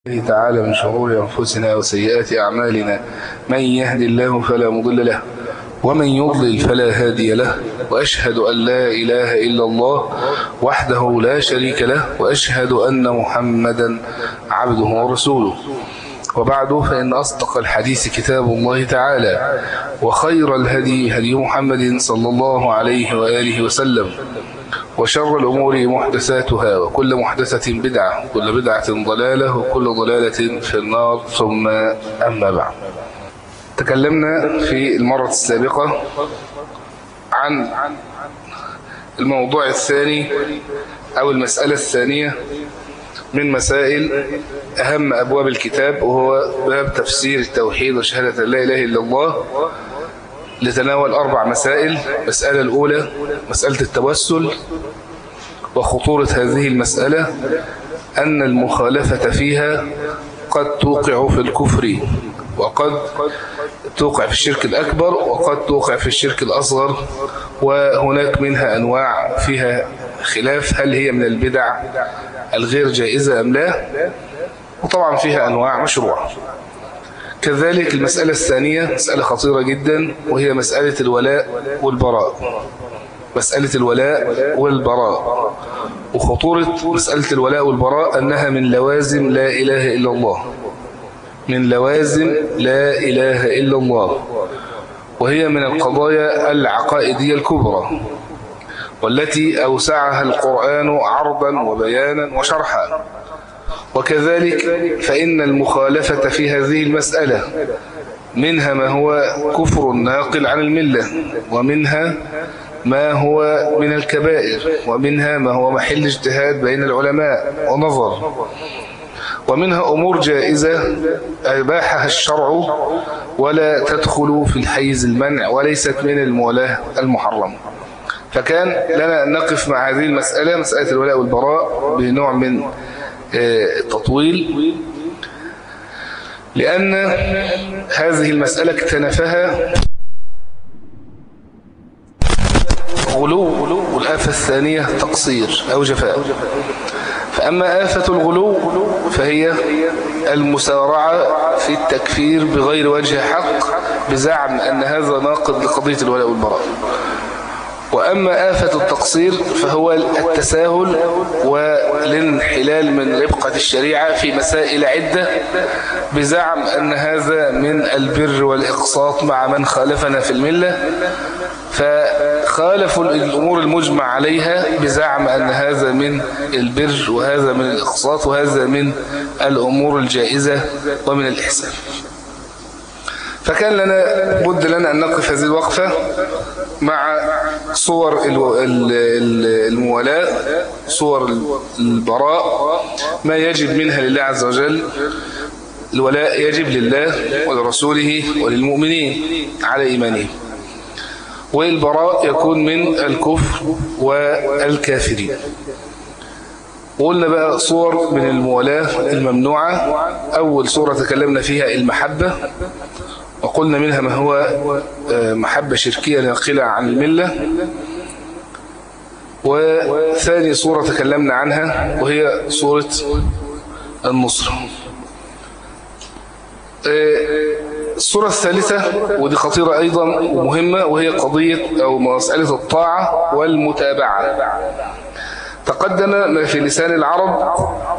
الله تعالى من شرور أنفسنا وسيئات أعمالنا من يهدي الله فلا مضل له ومن يضلل فلا هادي له وأشهد أن لا إله إلا الله وحده لا شريك له وأشهد أن محمدا عبده ورسوله وبعد فإن أصدق الحديث كتاب الله تعالى وخير الهدي هدي محمد صلى الله عليه وآله وسلم وشر الأمور محدثاتها وكل محدثة بدعة وكل بدعة ضلالة وكل ضلالة في النار ثم أما بعد تكلمنا في المرة السابقة عن الموضوع الثاني أو المسألة الثانية من مسائل أهم أبواب الكتاب وهو باب تفسير التوحيد وشهادة لا إله إلا الله لتناول أربع مسائل المسألة الأولى مسألة التوسل وخطورة هذه المسألة أن المخالفة فيها قد توقع في الكفر وقد توقع في الشرك الأكبر وقد توقع في الشرك الأصغر وهناك منها أنواع فيها خلاف هل هي من البدع الغير جائزة أم لا وطبعا فيها أنواع مشروعة كذلك المسألة الثانية مسألة خطيرة جدا وهي مسألة الولاء والبراء مسألة الولاء والبراء وخطورة مسألة الولاء والبراء أنها من لوازم لا إله إلا الله من لوازم لا إله إلا الله وهي من القضايا العقائدية الكبرى والتي أوسعها القرآن عرضا وبيانا وشرحا وكذلك فإن المخالفة في هذه المسألة منها ما هو كفر ناقل عن الملة ومنها ما هو من الكبائر ومنها ما هو محل اجتهاد بين العلماء ونظر ومنها أمور جائزة أباحها الشرع ولا تدخل في الحيز المنع وليست من المولاة المحرم فكان لنا أن نقف مع هذه المسألة مسألة الولاء والبراء بنوع من التطويل لأن هذه المسألة اكتنفها غلو والآفة الثانية تقصير أو جفاء فأما آفة الغلو فهي المسارعة في التكفير بغير وجه حق بزعم أن هذا ناقض لقضية الولاء والبراء وأما آفة التقصير فهو التساهل والانحلال من ربقة الشريعة في مسائل عدة بزعم أن هذا من البر والإقساط مع من خالفنا في الملة فخالفوا الأمور المجمع عليها بزعم أن هذا من البر وهذا من الإقساط وهذا من الأمور الجائزة ومن الإحسان فكان لنا بد لنا أن نقف هذه الوقفة مع صور الموالاة صور البراء ما يجب منها لله عز وجل الولاء يجب لله ولرسوله وللمؤمنين على إيمانهم والبراء يكون من الكفر والكافرين وقلنا بقى صور من الموالاة الممنوعة أول صورة تكلمنا فيها المحبة وقلنا منها ما هو محبة شركية ناقلة عن الملة وثاني صورة تكلمنا عنها وهي صورة النصر الصورة الثالثة ودي خطيرة أيضا ومهمة وهي قضية أو مسألة الطاعة والمتابعة تقدم في لسان العرب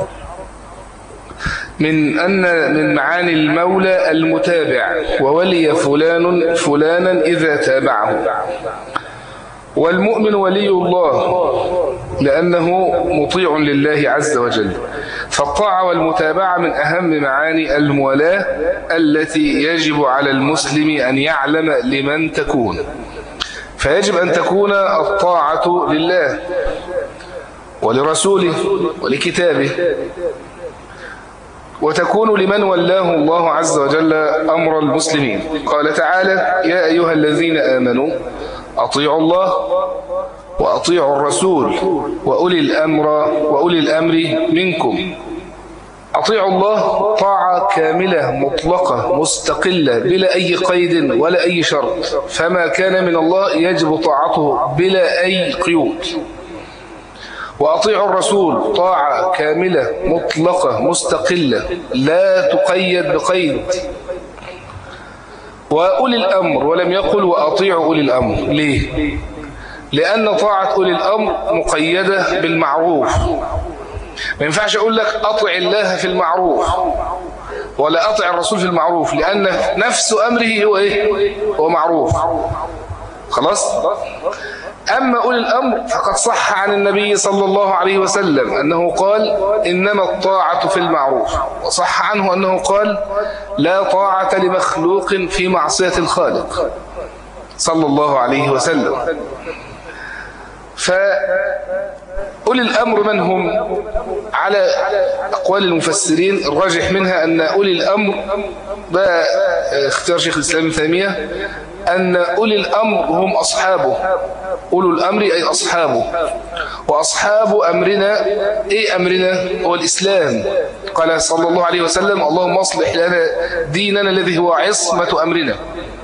من أن من معاني المولى المتابع وولي فلان فلانا إذا تابعه والمؤمن ولي الله لأنه مطيع لله عز وجل فالطاعة والمتابعة من أهم معاني المولاة التي يجب على المسلم أن يعلم لمن تكون فيجب أن تكون الطاعة لله ولرسوله ولكتابه وتكون لمن ولاه الله عز وجل أمر المسلمين قال تعالى يا أيها الذين آمنوا أطيعوا الله وأطيعوا الرسول وأولي الأمر وأولي الأمر منكم أطيعوا الله طاعة كاملة مطلقة مستقلة بلا أي قيد ولا أي شرط فما كان من الله يجب طاعته بلا أي قيود وأطيعوا الرسول طاعة كاملة مطلقة مستقلة لا تقيد بقيد وأولي الأمر ولم يقل وأطيعوا أولي الأمر ليه؟ لأن طاعة أولي الأمر مقيدة بالمعروف ما ينفعش أقول لك أطع الله في المعروف ولا أطع الرسول في المعروف لأن نفس أمره هو إيه؟ هو معروف خلاص؟ أما أولي الأمر فقد صح عن النبي صلى الله عليه وسلم أنه قال إنما الطاعة في المعروف وصح عنه أنه قال لا طاعة لمخلوق في معصية الخالق صلى الله عليه وسلم فأولي الأمر من هم على أقوال المفسرين الراجح منها أن أولي الأمر ده اختيار شيخ الإسلام ثانية أن أولي الأمر هم أصحابه أولو الأمر أي أصحابه وأصحاب أمرنا إيه أمرنا هو الإسلام قال صلى الله عليه وسلم اللهم أصلح لنا ديننا الذي هو عصمة أمرنا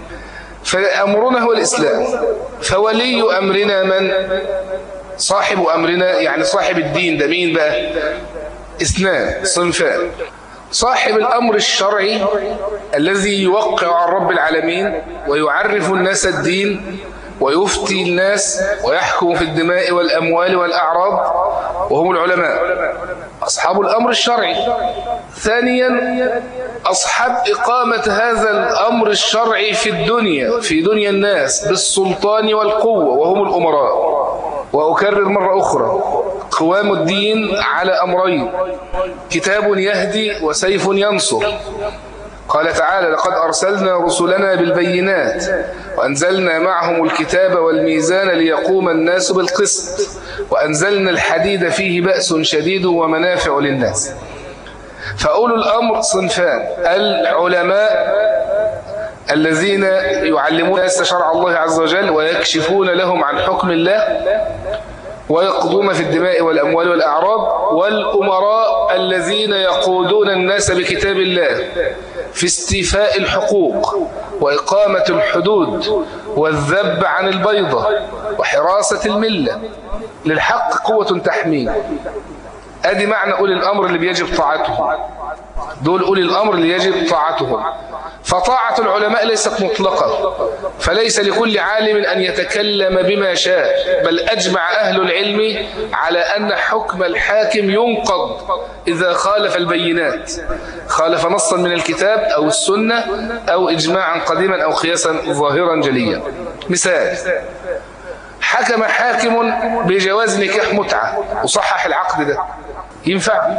فأمرنا هو الإسلام فولي أمرنا من صاحب أمرنا يعني صاحب الدين ده مين بقى اثنان صنفان صاحب الأمر الشرعي الذي يوقع عن رب العالمين ويعرف الناس الدين ويفتي الناس ويحكم في الدماء والأموال والأعراض وهم العلماء أصحاب الأمر الشرعي ثانيا أصحاب إقامة هذا الأمر الشرعي في الدنيا في دنيا الناس بالسلطان والقوة وهم الأمراء وأكرر مرة أخرى قوام الدين على أمرين كتاب يهدي وسيف ينصر قال تعالى لقد أرسلنا رسلنا بالبينات وأنزلنا معهم الكتاب والميزان ليقوم الناس بالقسط وأنزلنا الحديد فيه بأس شديد ومنافع للناس فأولو الأمر صنفان العلماء الذين يعلمون الناس شرع الله عز وجل ويكشفون لهم عن حكم الله ويقضون في الدماء والأموال والأعراض والأمراء الذين يقودون الناس بكتاب الله في استيفاء الحقوق وإقامة الحدود والذب عن البيضة وحراسة الملة للحق قوة تحميه ادي معنى أولي الأمر اللي بيجب طاعتهم دول أولي الأمر اللي يجب طاعتهم فطاعة العلماء ليست مطلقة فليس لكل عالم أن يتكلم بما شاء بل أجمع أهل العلم على أن حكم الحاكم ينقض إذا خالف البينات خالف نصا من الكتاب أو السنة أو إجماعا قديما أو قياسا ظاهرا جليا مثال حكم حاكم بجواز نكاح متعة وصحح العقد ده ينفع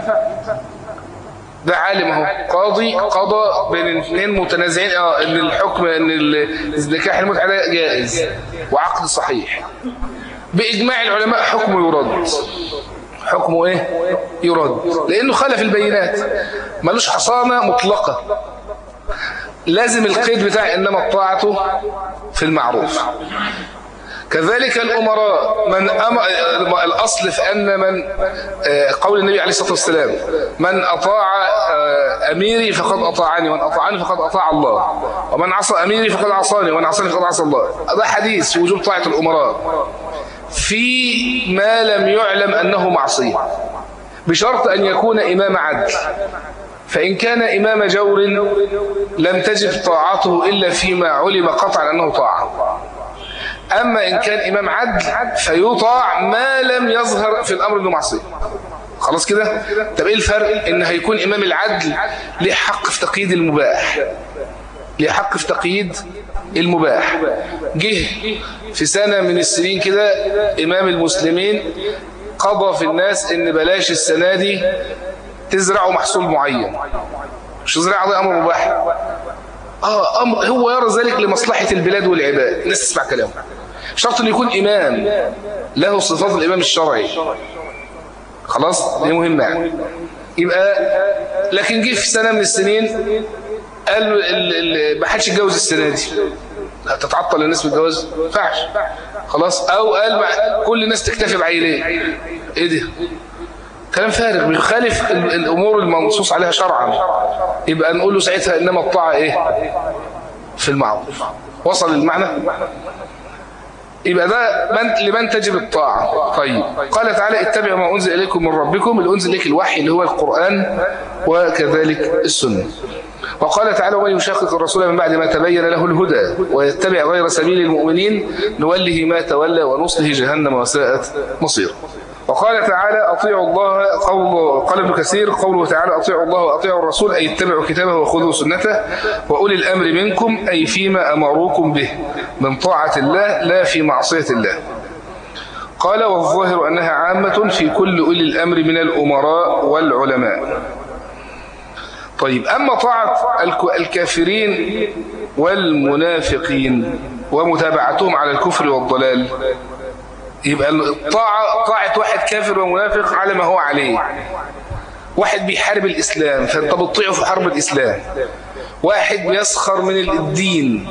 ده عالم اهو قاضي قضى بين اثنين متنازعين اه ان الحكم ان النكاح المتعه ده جائز وعقد صحيح باجماع العلماء حكمه يرد حكمه ايه يرد لانه خالف البينات ملوش حصانه مطلقه لازم القيد بتاع انما الطاعه في المعروف كذلك الأمراء من أم... الأصل في أن من قول النبي عليه الصلاة والسلام من أطاع أميري فقد أطاعني ومن أطاعني فقد أطاع الله ومن عصى أميري فقد عصاني ومن عصاني فقد عصى الله هذا حديث في وجوب طاعة الأمراء في ما لم يعلم أنه معصية بشرط أن يكون إمام عدل فإن كان إمام جور لم تجب طاعته إلا فيما علم قطعا أنه طاعة أما إن كان إمام عدل فيطاع ما لم يظهر في الأمر انه معصيه خلاص كده طب إيه الفرق إن هيكون إمام العدل له حق في تقييد المباح له حق في تقييد المباح جه في سنة من السنين كده إمام المسلمين قضى في الناس إن بلاش السنة دي تزرعوا محصول معين مش زراعة ده أمر مباح آه أمر هو يرى ذلك لمصلحة البلاد والعباد الناس تسمع كلامه شرط انه يكون إمام له صفات الإمام الشرعي خلاص دي مهمة يعني يبقى لكن جه في سنة من السنين قال ما حدش يتجوز السنة دي تتعطل الناس بالجواز ما ينفعش خلاص او قال كل الناس تكتفي بعيلين ايه ده كلام فارغ بيخالف الامور المنصوص عليها شرعا يبقى نقول له ساعتها انما الطاعه ايه في المعروف وصل المعنى يبقى ده من لمن تجب الطاعة طيب قال تعالى اتبعوا ما أنزل إليكم من ربكم اللي أنزل إليك الوحي اللي هو القرآن وكذلك السنة وقال تعالى ومن يشاقق الرسول من بعد ما تبين له الهدى ويتبع غير سبيل المؤمنين نوله ما تولى ونصله جهنم وساءت مصير وقال تعالى أطيعوا الله قول قال ابن كثير قوله تعالى أطيعوا الله وأطيعوا الرسول أي اتبعوا كتابه وخذوا سنته وأولي الأمر منكم أي فيما أمروكم به من طاعة الله لا في معصية الله قال والظاهر أنها عامة في كل أولي الأمر من الأمراء والعلماء طيب أما طاعة الكافرين والمنافقين ومتابعتهم على الكفر والضلال يبقى الطاعة طاعة واحد كافر ومنافق على ما هو عليه واحد بيحارب الإسلام فأنت بتطيعه في حرب الإسلام واحد بيسخر من الدين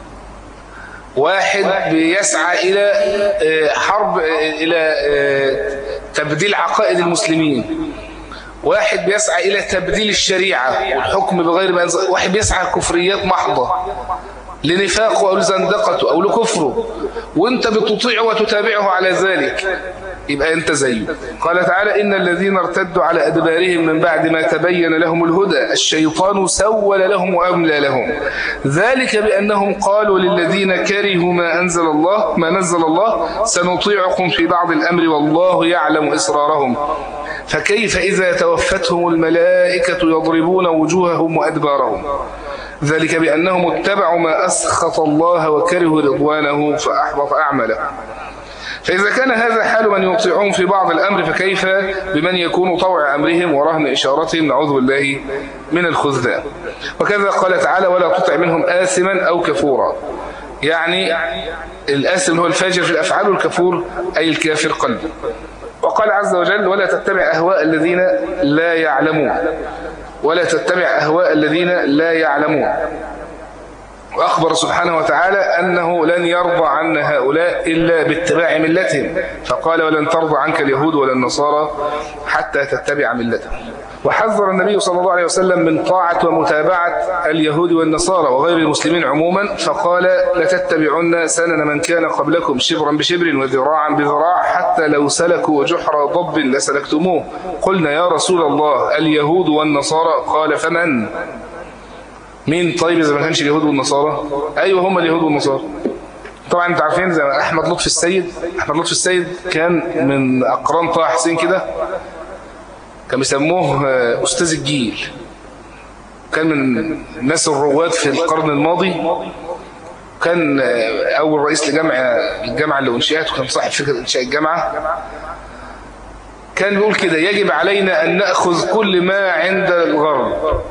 واحد بيسعى إلى حرب إلى تبديل عقائد المسلمين واحد بيسعى إلى تبديل الشريعة والحكم بغير ما أنزل واحد بيسعى كفريات محضة لنفاقه أو لزندقته أو لكفره وانت بتطيعه وتتابعه على ذلك يبقى انت زيه قال تعالى إن الذين ارتدوا على أدبارهم من بعد ما تبين لهم الهدى الشيطان سول لهم وأملى لهم ذلك بأنهم قالوا للذين كرهوا ما أنزل الله ما نزل الله سنطيعكم في بعض الأمر والله يعلم إسرارهم فكيف إذا توفتهم الملائكة يضربون وجوههم وأدبارهم ذلك بأنهم اتبعوا ما أسخط الله وكرهوا رضوانه فأحبط أعمله فإذا كان هذا حال من يطيعون في بعض الأمر فكيف بمن يكون طوع أمرهم ورهن إشارتهم نعوذ بالله من الخذلان وكذا قال تعالى ولا تطع منهم آثما أو كفورا يعني الآثم هو الفاجر في الأفعال والكفور أي الكافر قلبه وقال عز وجل ولا تتبع أهواء الذين لا يعلمون ولا تتبع أهواء الذين لا يعلمون وأخبر سبحانه وتعالى أنه لن يرضى عن هؤلاء إلا باتباع ملتهم فقال ولن ترضى عنك اليهود ولا النصارى حتى تتبع ملتهم وحذر النبي صلى الله عليه وسلم من طاعة ومتابعة اليهود والنصارى وغير المسلمين عموما فقال لتتبعن سنن من كان قبلكم شبرا بشبر وذراعا بذراع حتى لو سلكوا جحر ضب لسلكتموه قلنا يا رسول الله اليهود والنصارى قال فمن مين طيب إذا ما كانش اليهود والنصارى أيوة هم اليهود والنصارى طبعا انتوا عارفين زي احمد لطفي السيد احمد لطفي السيد كان من اقران طه حسين كده كان بيسموه أستاذ الجيل كان من الناس الرواد في القرن الماضي كان أول رئيس لجامعة الجامعة اللي أنشئت وكان صاحب فكرة إنشاء الجامعة كان بيقول كده يجب علينا أن نأخذ كل ما عند الغرب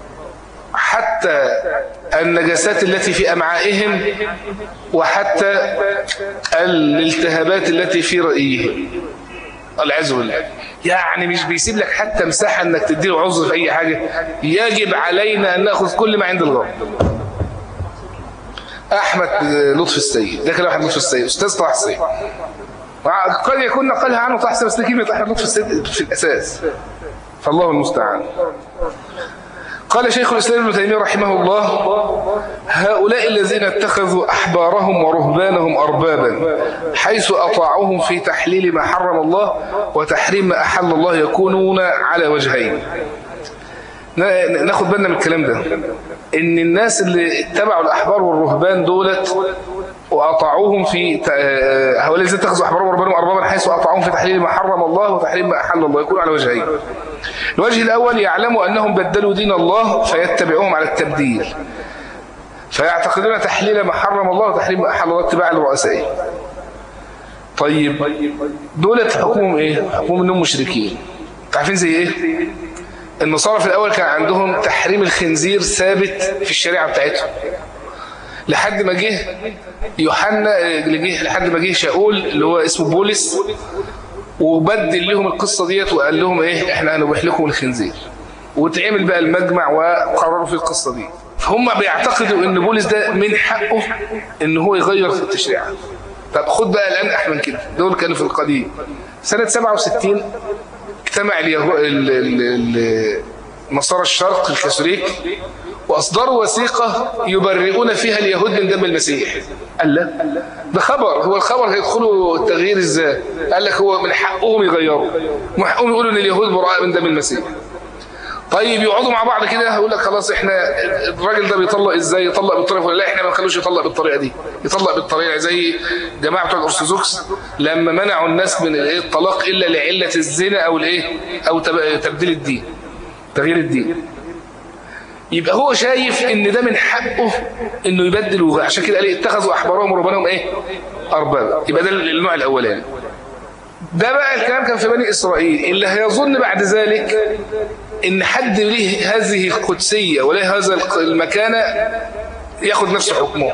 حتى النجاسات التي في أمعائهم وحتى الالتهابات التي في رأيهم العز بالله يعني مش بيسيب لك حتى مساحة انك تديله عذر في اي حاجة يجب علينا ان ناخذ كل ما عند الغرب احمد لطفي السيد ده كلام احمد لطفي السيد استاذ طه حسين قد يكون نقلها عنه طه حسين بس كلمة احمد لطفي السيد في الاساس فالله المستعان قال شيخ الإسلام ابن تيمية رحمه الله هؤلاء الذين اتخذوا أحبارهم ورهبانهم أربابا حيث أطاعوهم في تحليل ما حرم الله وتحريم ما أحل الله يكونون على وجهين ناخد بالنا من الكلام ده ان الناس اللي اتبعوا الأحبار والرهبان دولت وأطاعوهم في هؤلاء الذين اتخذوا أحبارهم ورهبانهم أربابا حيث أطاعوهم في تحليل ما حرم الله وتحريم ما أحل الله يكون على وجهين الوجه الأول يعلموا أنهم بدلوا دين الله فيتبعوهم على التبديل فيعتقدون تحليل ما حرم الله وتحريم ما أحل الله اتباع الرؤساء طيب دولة حكمهم إيه؟ حكمهم أنهم مشركين عارفين زي إيه؟ النصارى في الأول كان عندهم تحريم الخنزير ثابت في الشريعة بتاعتهم لحد ما جه يوحنا جه لحد ما جه شاول اللي هو اسمه بولس وبدل لهم القصة ديت وقال لهم ايه احنا هنبيح لكم الخنزير وتعمل بقى المجمع وقرروا في القصة دي فهم بيعتقدوا ان بولس ده من حقه ان هو يغير في التشريعات طب خد بقى الان احسن من كده دول كانوا في القديم سنة 67 اجتمع اليهو... ال... ال... ال... نصارى الشرق الكاثوليك وأصدروا وثيقة يبرئون فيها اليهود من دم المسيح قال لا ده خبر هو الخبر هيدخلوا التغيير ازاي قال لك هو من حقهم يغيروا من حقهم يقولوا ان اليهود براء من دم المسيح طيب يقعدوا مع بعض كده هقول لك خلاص احنا الراجل ده بيطلق ازاي يطلق بالطريقه ولا لا احنا ما نخلوش يطلق بالطريقه دي يطلق بالطريقه زي جماعه بتوع الارثوذكس لما منعوا الناس من الايه الطلاق الا لعله الزنا او الايه او تبديل الدين تغيير الدين يبقى هو شايف ان ده من حقه انه يبدل عشان كده قال اتخذوا احبارهم ورهبانهم ايه اربابا يبقى ده النوع الاولاني ده بقى الكلام كان في بني اسرائيل اللي هيظن بعد ذلك ان حد له هذه القدسيه وله هذا المكانه ياخد نفس حكمه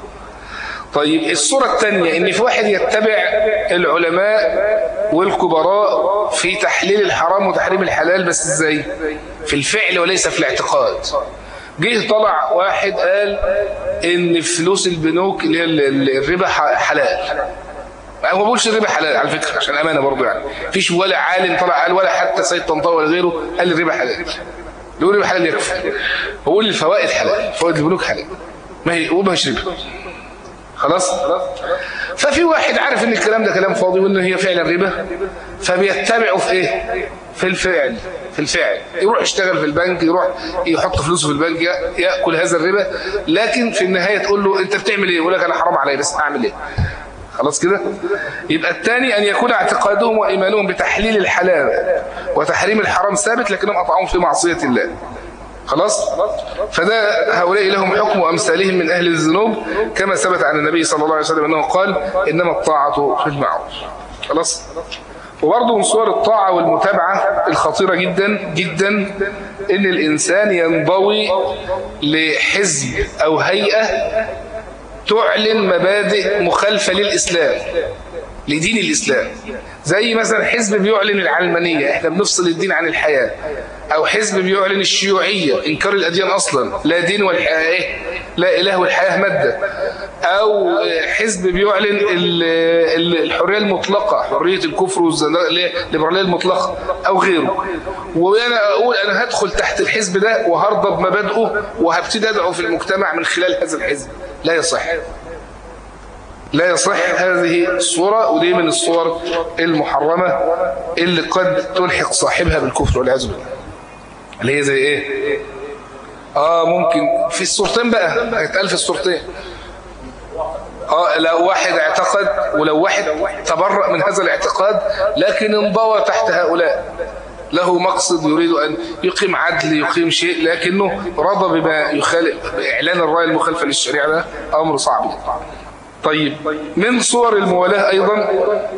طيب الصورة الثانية ان في واحد يتبع العلماء والكبراء في تحليل الحرام وتحريم الحلال بس ازاي في الفعل وليس في الاعتقاد جه طلع واحد قال ان فلوس البنوك اللي هي الربا حلال هو ما بقولش الربا حلال على فكرة عشان امانة برضه يعني فيش ولا عالم طلع قال ولا حتى سيد طنطاوي ولا غيره قال الربا حلال يقول الربا حلال يكفي بقول الفوائد حلال فوائد البنوك حلال ما هي وما هيش ربا خلاص ففي واحد عارف ان الكلام ده كلام فاضي وان هي فعلا ربا فبيتبعه في ايه في الفعل في الفعل يروح يشتغل في البنك يروح يحط فلوسه في البنك ياكل هذا الربا لكن في النهايه تقول له انت بتعمل ايه يقول لك انا حرام علي بس اعمل ايه خلاص كده يبقى الثاني أن يكون اعتقادهم وإيمانهم بتحليل الحلال وتحريم الحرام ثابت لكنهم أطعون في معصية الله خلاص فده هؤلاء لهم حكم أمثالهم من أهل الذنوب كما ثبت عن النبي صلى الله عليه وسلم أنه قال إنما الطاعة في المعروف خلاص وبرضه من صور الطاعة والمتابعة الخطيرة جدا جدا إن الإنسان ينضوي لحزب أو هيئة تعلن مبادئ مخالفة للإسلام لدين الإسلام زي مثلا حزب بيعلن العلمانية احنا بنفصل الدين عن الحياة او حزب بيعلن الشيوعية انكار الاديان اصلا لا دين والحياة ايه لا اله والحياة مادة او حزب بيعلن الحرية المطلقة حرية الكفر والليبرالية المطلقة او غيره وانا اقول انا هدخل تحت الحزب ده وهرضى بمبادئه وهبتدي ادعو في المجتمع من خلال هذا الحزب لا يصح لا يصح هذه الصورة ودي من الصور المحرمة اللي قد تلحق صاحبها بالكفر والعياذ بالله اللي هي زي ايه اه ممكن في الصورتين بقى هيتقال في الصورتين اه لو واحد اعتقد ولو واحد تبرأ من هذا الاعتقاد لكن انضوى تحت هؤلاء له مقصد يريد أن يقيم عدل يقيم شيء لكنه رضى بما يخالف إعلان الرأي المخالفة للشريعة ده أمر صعب جدا طيب من صور الموالاة أيضا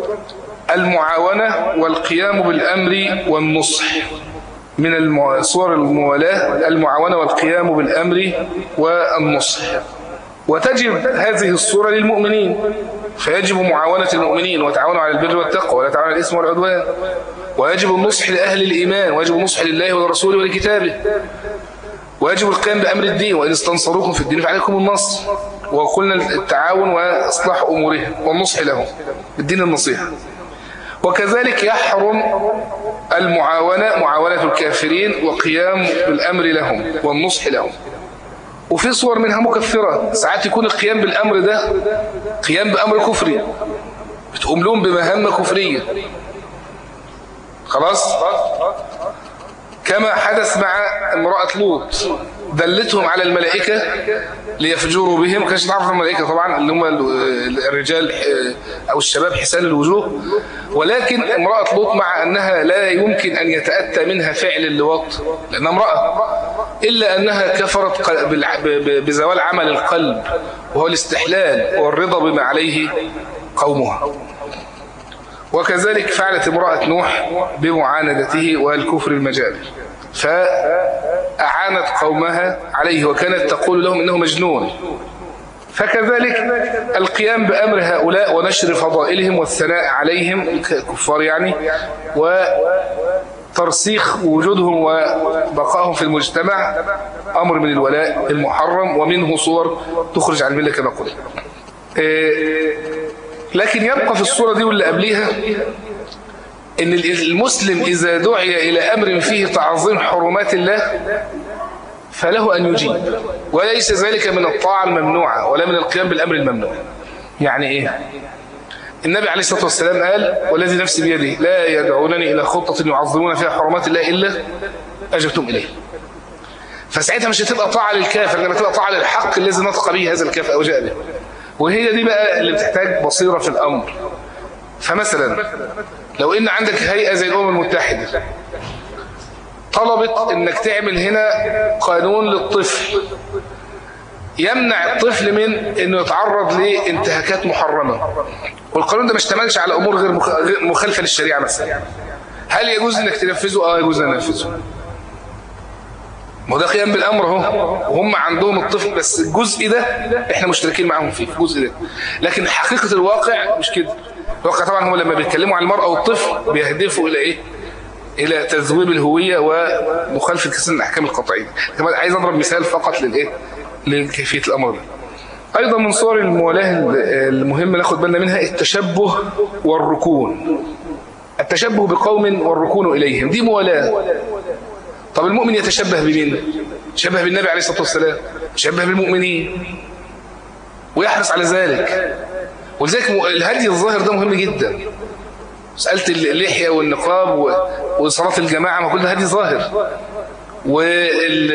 المعاونة والقيام بالأمر والنصح من صور الموالاة المعاونة والقيام بالأمر والنصح وتجب هذه الصورة للمؤمنين فيجب معاونة المؤمنين وتعاونوا على البر والتقوى ولا تعاونوا على الإثم والعدوان ويجب النصح لأهل الإيمان ويجب النصح لله ولرسوله ولكتابه ويجب القيام بأمر الدين وإن استنصروكم في الدين فعليكم النصر وقلنا التعاون وإصلاح أمورهم والنصح لهم الدين النصيحة وكذلك يحرم المعاونة معاونة الكافرين وقيام بالأمر لهم والنصح لهم وفي صور منها مكفرة ساعات يكون القيام بالأمر ده قيام بأمر كفري بتقوم لهم بمهمة كفرية خلاص كما حدث مع امرأة لوط دلتهم على الملائكة ليفجروا بهم كانش تعرف الملائكة طبعا اللي هم الرجال أو الشباب حسان الوجوه ولكن امرأة لوط مع أنها لا يمكن أن يتأتى منها فعل اللواط لأنها امرأة إلا أنها كفرت بزوال عمل القلب وهو الاستحلال والرضا بما عليه قومها وكذلك فعلت امرأة نوح بمعاندته والكفر المجال فأعانت قومها عليه وكانت تقول لهم إنه مجنون فكذلك القيام بأمر هؤلاء ونشر فضائلهم والثناء عليهم الكفار يعني وترسيخ وجودهم وبقائهم في المجتمع أمر من الولاء المحرم ومنه صور تخرج عن الملة كما قلت لكن يبقى في الصورة دي واللي قبليها ان المسلم اذا دعي الى امر فيه تعظيم حرمات الله فله أن يجيب وليس ذلك من الطاعة الممنوعة ولا من القيام بالأمر الممنوع يعني إيه النبي عليه الصلاة والسلام قال والذي نفسي بيده لا يدعونني إلى خطة يعظمون فيها حرمات الله إلا أجبتم إليه فساعتها مش هتبقى طاعة للكافر لما تبقى طاعة للحق الذي نطق به هذا الكافر أو جاء به وهي دي بقى اللي بتحتاج بصيرة في الأمر فمثلا لو إن عندك هيئة زي الأمم المتحدة طلبت إنك تعمل هنا قانون للطفل يمنع الطفل من انه يتعرض لانتهاكات محرمة والقانون ده ما اشتملش على امور غير مخالفة للشريعة مثلا هل يجوز انك تنفذه اه يجوز ان ننفذه ما ده قيام بالامر اهو وهم عندهم الطفل بس الجزء ده احنا مشتركين معاهم فيه الجزء ده لكن حقيقة الواقع مش كده الواقع طبعا هم لما بيتكلموا عن المرأة والطفل بيهدفوا الى ايه الى تذويب الهوية ومخالفة كثير من الاحكام القطعية عايز اضرب مثال فقط للايه لكيفية الأمر ده أيضا من صور الموالاة المهمة ناخد بالنا منها التشبه والركون التشبه بقوم والركون إليهم دي موالاة طب المؤمن يتشبه بمين؟ يتشبه بالنبي عليه الصلاة والسلام يتشبه بالمؤمنين ويحرص على ذلك ولذلك الهدي الظاهر ده مهم جدا مسألة اللحية والنقاب وصلاة الجماعة ما كل ده هدي ظاهر وال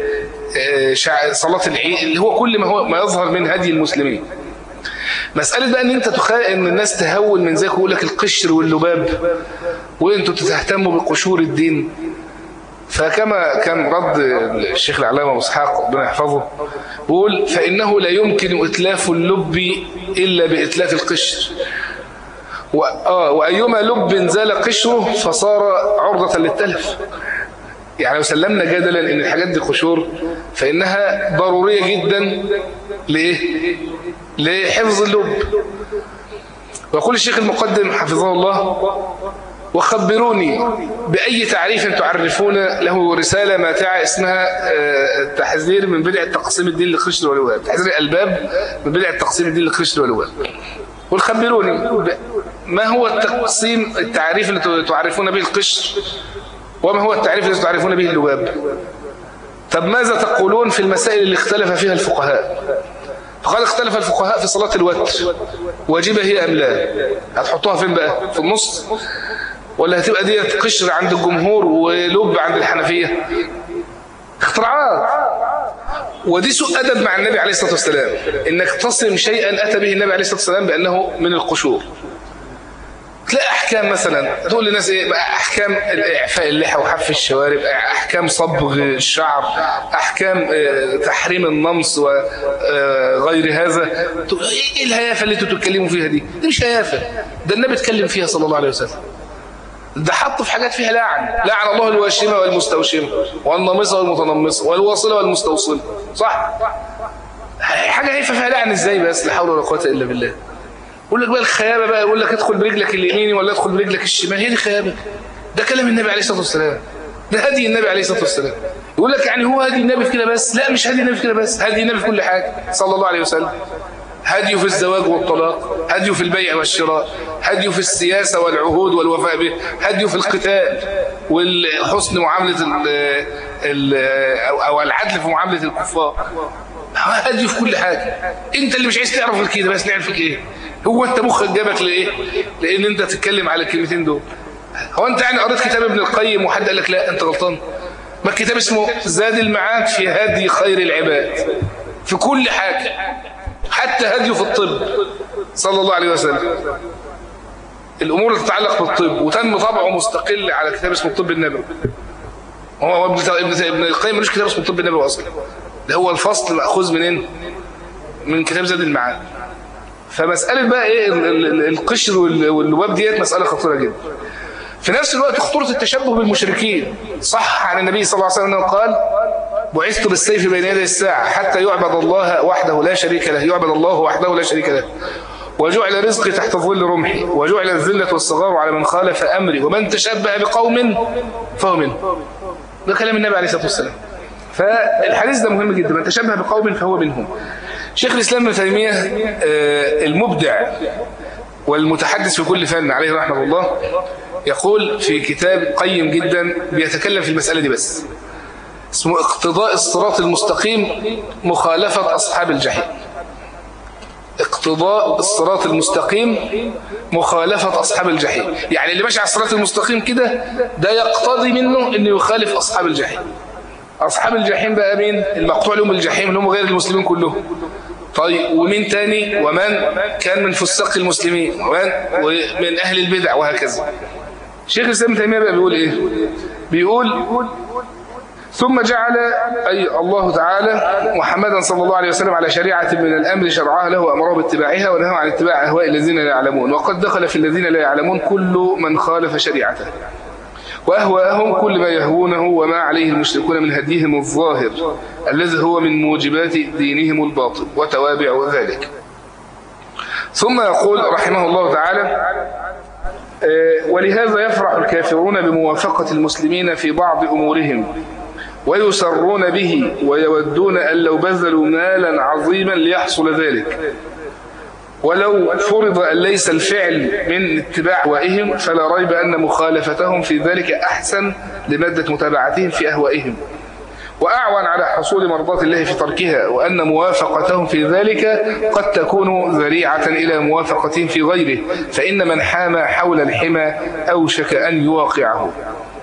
صلاة العيد اللي هو كل ما هو ما يظهر من هدي المسلمين مسألة بقى ان انت تخيل ان الناس تهول من ذلك ويقول لك القشر واللباب وانتوا تهتموا بقشور الدين فكما كان رد الشيخ العلامة ابو اسحاق ربنا يحفظه بيقول فإنه لا يمكن إتلاف اللب إلا بإتلاف القشر وأيما لب زال قشره فصار عرضة للتلف يعني لو سلمنا جدلا ان الحاجات دي قشور فإنها ضرورية جدا لإيه؟ لحفظ اللب ويقول الشيخ المقدم حفظه الله وخبروني بأي تعريف تعرفون له رسالة ماتعة اسمها التحذير من بدع تقسيم الدين للقشر والواب تحذير الألباب من بدع تقسيم الدين للقشر والواب والخبروني ما هو التقسيم التعريف اللي تعرفون به القشر وما هو التعريف الذي تعرفون به اللباب طب ماذا تقولون في المسائل اللي اختلف فيها الفقهاء فقال اختلف الفقهاء في صلاة الوتر واجبة هي أم لا هتحطوها فين بقى في النص ولا هتبقى دي قشر عند الجمهور ولب عند الحنفية اختراعات ودي سوء أدب مع النبي عليه الصلاة والسلام إنك تصم شيئا أتى به النبي عليه الصلاة والسلام بأنه من القشور تلاقي احكام مثلا تقول للناس ايه احكام اعفاء اللحى وحف الشوارب احكام صبغ الشعر احكام تحريم النمص وغير هذا ايه الهيافه اللي انتوا بتتكلموا فيها دي دي مش هيافه ده النبي اتكلم فيها صلى الله عليه وسلم ده حط في حاجات فيها لعن لعن الله الواشمه والمستوشمه والنامصه والمتنمصه والواصله والمستوصله صح حاجه هيفه فيها لعن ازاي بس لا حول ولا قوه الا بالله يقول لك بقى الخيابة بقى يقول لك ادخل برجلك اليميني ولا ادخل برجلك الشمال هي دي خيابة ده كلام النبي عليه الصلاة والسلام ده هدي النبي عليه الصلاة والسلام يقول لك يعني هو هدي النبي في كده بس لا مش هدي النبي في كده بس هدي النبي في كل حاجة صلى الله عليه وسلم هديه في الزواج والطلاق هديه في البيع والشراء هديه في السياسة والعهود والوفاء به هديه في القتال والحسن معاملة ال ال أو العدل في معاملة الكفار هديه في كل حاجة انت اللي مش عايز تعرف غير كده بس نعرفك ايه هو انت مخك جابك لايه لان انت تتكلم على الكلمتين دول هو انت يعني قريت كتاب ابن القيم وحد قال لك لا انت غلطان ما الكتاب اسمه زاد المعاد في هدي خير العباد في كل حاجة حتى هديه في الطب صلى الله عليه وسلم الامور اللي تتعلق بالطب وتم طبعه مستقل على كتاب اسمه الطب النبوي هو ابن ابن القيم ملوش كتاب اسمه الطب النبوي اصلا ده هو الفصل ماخوذ منين من كتاب زاد المعاد فمسألة بقى ايه القشر واللباب ديت مسألة خطيرة جدا في نفس الوقت خطورة التشبه بالمشركين صح عن النبي صلى الله عليه وسلم قال بعثت بالسيف بين يدي الساعة حتى يعبد الله وحده لا شريك له يعبد الله وحده لا شريك له وجعل رزقي تحت ظل رمحي وجعل الذلة والصغار على من خالف أمري ومن تشبه بقوم فهو منه ده كلام النبي عليه الصلاة والسلام فالحديث ده مهم جدا من تشبه بقوم فهو منهم شيخ الإسلام ابن تيمية المبدع والمتحدث في كل فن عليه رحمه الله يقول في كتاب قيم جدا بيتكلم في المسألة دي بس اسمه اقتضاء الصراط المستقيم مخالفة أصحاب الجحيم اقتضاء الصراط المستقيم مخالفة أصحاب الجحيم يعني اللي ماشي على الصراط المستقيم كده ده يقتضي منه أنه يخالف أصحاب الجحيم أصحاب الجحيم بقى مين المقطوع لهم الجحيم اللي هم غير المسلمين كلهم طيب ومين تاني ومن كان من فساق المسلمين ومن ومن أهل البدع وهكذا شيخ الإسلام تيمية بقى بيقول إيه بيقول ثم جعل أي الله تعالى محمدا صلى الله عليه وسلم على شريعة من الأمر شرعها له وأمره باتباعها ونهى عن اتباع أهواء الذين لا يعلمون وقد دخل في الذين لا يعلمون كل من خالف شريعته وأهواءهم كل ما يهوونه وما عليه المشركون من هديهم الظاهر الذي هو من موجبات دينهم الباطل وتوابع ذلك ثم يقول رحمه الله تعالى ولهذا يفرح الكافرون بموافقة المسلمين في بعض أمورهم ويسرون به ويودون أن لو بذلوا مالا عظيما ليحصل ذلك ولو فرض أن ليس الفعل من اتباع أهوائهم فلا ريب أن مخالفتهم في ذلك أحسن لمادة متابعتهم في أهوائهم وأعون على حصول مرضات الله في تركها وأن موافقتهم في ذلك قد تكون ذريعة إلى موافقتهم في غيره فإن من حام حول الحمى أوشك أن يواقعه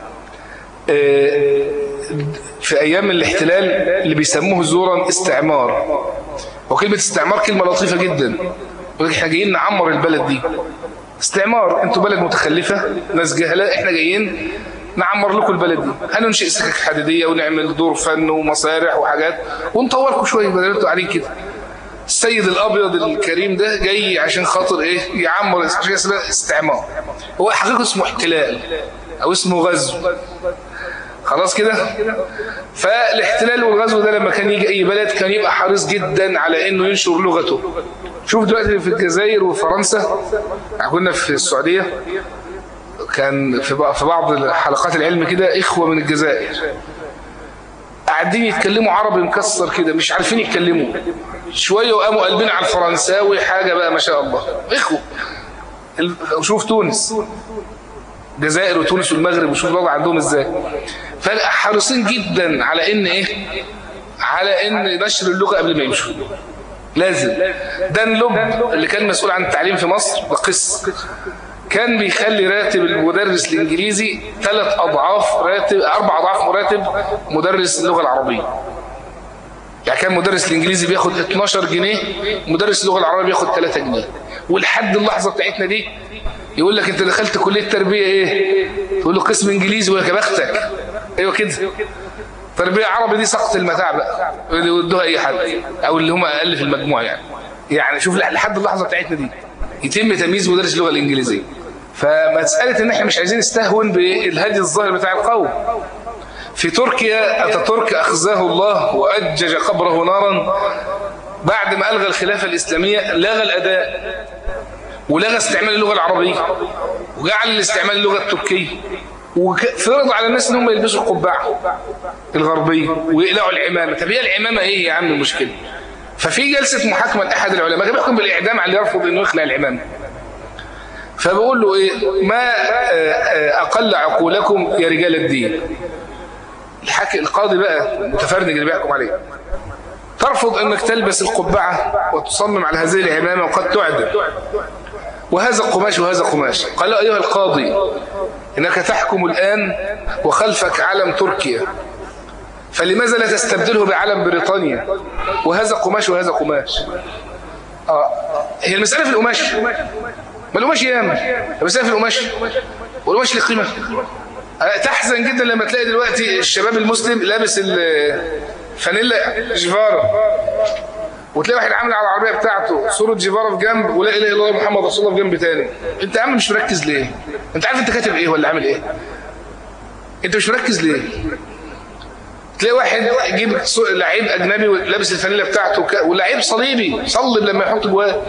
في أيام الاحتلال اللي بيسموه زورا استعمار وكلمة استعمار كلمة لطيفة جدا احنا جايين نعمر البلد دي استعمار انتوا بلد متخلفة ناس جهلة احنا جايين نعمر لكم البلد دي هننشئ سكك حديدية ونعمل دور فن ومسارح وحاجات ونطوركم شوية بدل انتوا قاعدين كده السيد الابيض الكريم ده جاي عشان خاطر ايه يعمر عشان اسمه استعمار هو حقيقة اسمه احتلال او اسمه غزو خلاص كده فالاحتلال والغزو ده لما كان يجي اي بلد كان يبقى حريص جدا على انه ينشر لغته شوف دلوقتي في الجزائر وفرنسا كنا في السعودية كان في بعض حلقات العلم كده اخوة من الجزائر قاعدين يتكلموا عربي مكسر كده مش عارفين يتكلموا شوية وقاموا قلبين على الفرنساوي حاجة بقى ما شاء الله اخوة شوف تونس الجزائر وتونس والمغرب وشوف الوضع عندهم ازاي فحريصين جدا على ان ايه على ان نشر اللغة قبل ما يمشوا لازم دان لوب اللي كان مسؤول عن التعليم في مصر بقس كان بيخلي راتب المدرس الانجليزي ثلاث اضعاف راتب اربع اضعاف مراتب مدرس اللغة العربية يعني كان مدرس الانجليزي بياخد 12 جنيه مدرس اللغة العربية بياخد 3 جنيه ولحد اللحظة بتاعتنا دي يقول لك انت دخلت كلية تربية ايه تقول له قسم انجليزي ويا بختك ايوه كده تربية عربي دي سقط المتاع بقى يودوها اي حد او اللي هم اقل في المجموع يعني يعني شوف لحد اللحظة بتاعتنا دي يتم تمييز مدرس اللغة الانجليزية فمسألة ان احنا مش عايزين نستهون بالهدي الظاهر بتاع القوم في تركيا اتاتورك اخزاه الله واجج قبره نارا بعد ما الغى الخلافة الاسلامية لغى الاداء ولغى استعمال اللغة العربية وجعل الاستعمال اللغة التركية وفرض على الناس ان هم يلبسوا القبعة الغربية ويقلعوا العمامة طب هي العمامة ايه يا عم المشكلة ففي جلسة محاكمة لأحد العلماء كان بيحكم بالإعدام على اللي يرفض انه يخلع العمامة فبقول له ايه ما أقل عقولكم يا رجال الدين الحكي القاضي بقى المتفرنج اللي بيحكم عليه ترفض انك تلبس القبعة وتصمم على هذه العمامة وقد تعدم وهذا قماش وهذا قماش قال له أيها القاضي إنك تحكم الآن وخلفك علم تركيا فلماذا لا تستبدله بعلم بريطانيا وهذا قماش وهذا قماش آه. هي المسألة في القماش ما القماش ياما المسألة في القماش والقماش له قيمة تحزن جدا لما تلاقي دلوقتي الشباب المسلم لابس الفانيلا جيفارا وتلاقي واحد عامل على العربية بتاعته صورة جيفارا في جنب ولا إله إلا الله محمد رسول الله في جنب تاني انت يا عم مش مركز ليه انت عارف انت كاتب ايه ولا عامل ايه انت مش مركز ليه تلاقي واحد يجيب لعيب اجنبي لابس الفانيلا بتاعته ولعيب صليبي صلب لما يحط جواه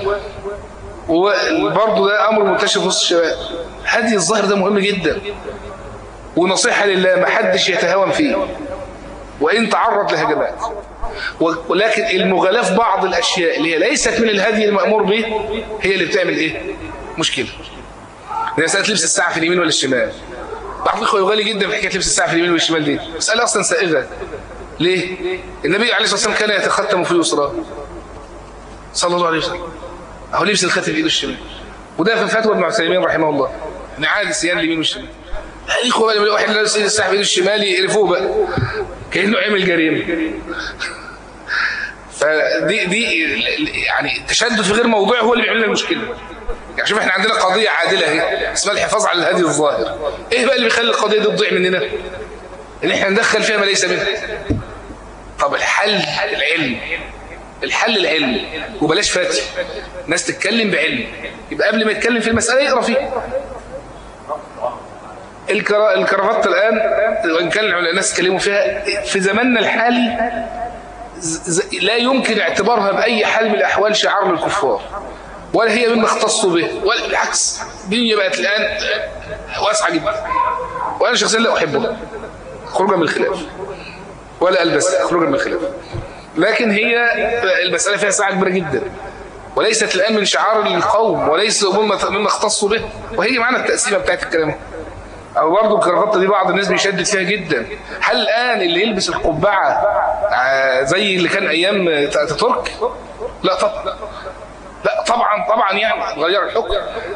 وبرضه ده امر منتشر في وسط الشباب هدي الظاهر ده مهم جدا ونصيحة لله ما حدش يتهاون فيه وإن تعرض لهجمات ولكن المغالاة في بعض الأشياء اللي هي ليست من الهدي المأمور به هي اللي بتعمل إيه؟ مشكلة هي مسألة لبس الساعة في اليمين ولا الشمال بعض الإخوة يغالي جدا في حكاية لبس الساعة في اليمين والشمال دي مسألة أصلا سائغة ليه النبي عليه الصلاة والسلام كان يتختم في يسرى صلى الله عليه وسلم أهو لبس الختم في إيده الشمال وده في فتوى ابن عثيمين رحمه الله ان عادي سيان اليمين والشمال الاخوه بقى واحد لابس السلاح في ايده الشمال يقرفوه بقى كانه عمل جريمه فدي دي يعني التشدد في غير موضوع هو اللي بيعمل لنا المشكله يعني شوف احنا عندنا قضيه عادله اهي اسمها الحفاظ على الهدي الظاهر ايه بقى اللي بيخلي القضيه دي تضيع مننا ان احنا ندخل فيها ما ليس منها طب الحل العلم الحل العلم وبلاش فاتي ناس تتكلم بعلم يبقى قبل ما يتكلم في المسألة يقرأ فيه الكرافات الآن وإن كان الناس اتكلموا فيها في زماننا الحالي لا يمكن اعتبارها بأي حال من الأحوال شعار للكفار ولا هي مما اختصوا به ولا بالعكس الدنيا بقت الآن واسعة جدا وأنا شخصيا لا أحبها خروجا من الخلاف ولا ألبس خروجا من الخلاف لكن هي المسألة فيها ساعة كبيرة جدا وليست الآن من شعار القوم وليس مما اختصوا به وهي معنى التقسيمة بتاعت الكلام أو برضه الكرافطة دي بعض الناس بيشدد فيها جدا هل الآن اللي يلبس القبعة زي اللي كان أيام ترك لا طبعا لا طبعا طبعا يعني غير الحكم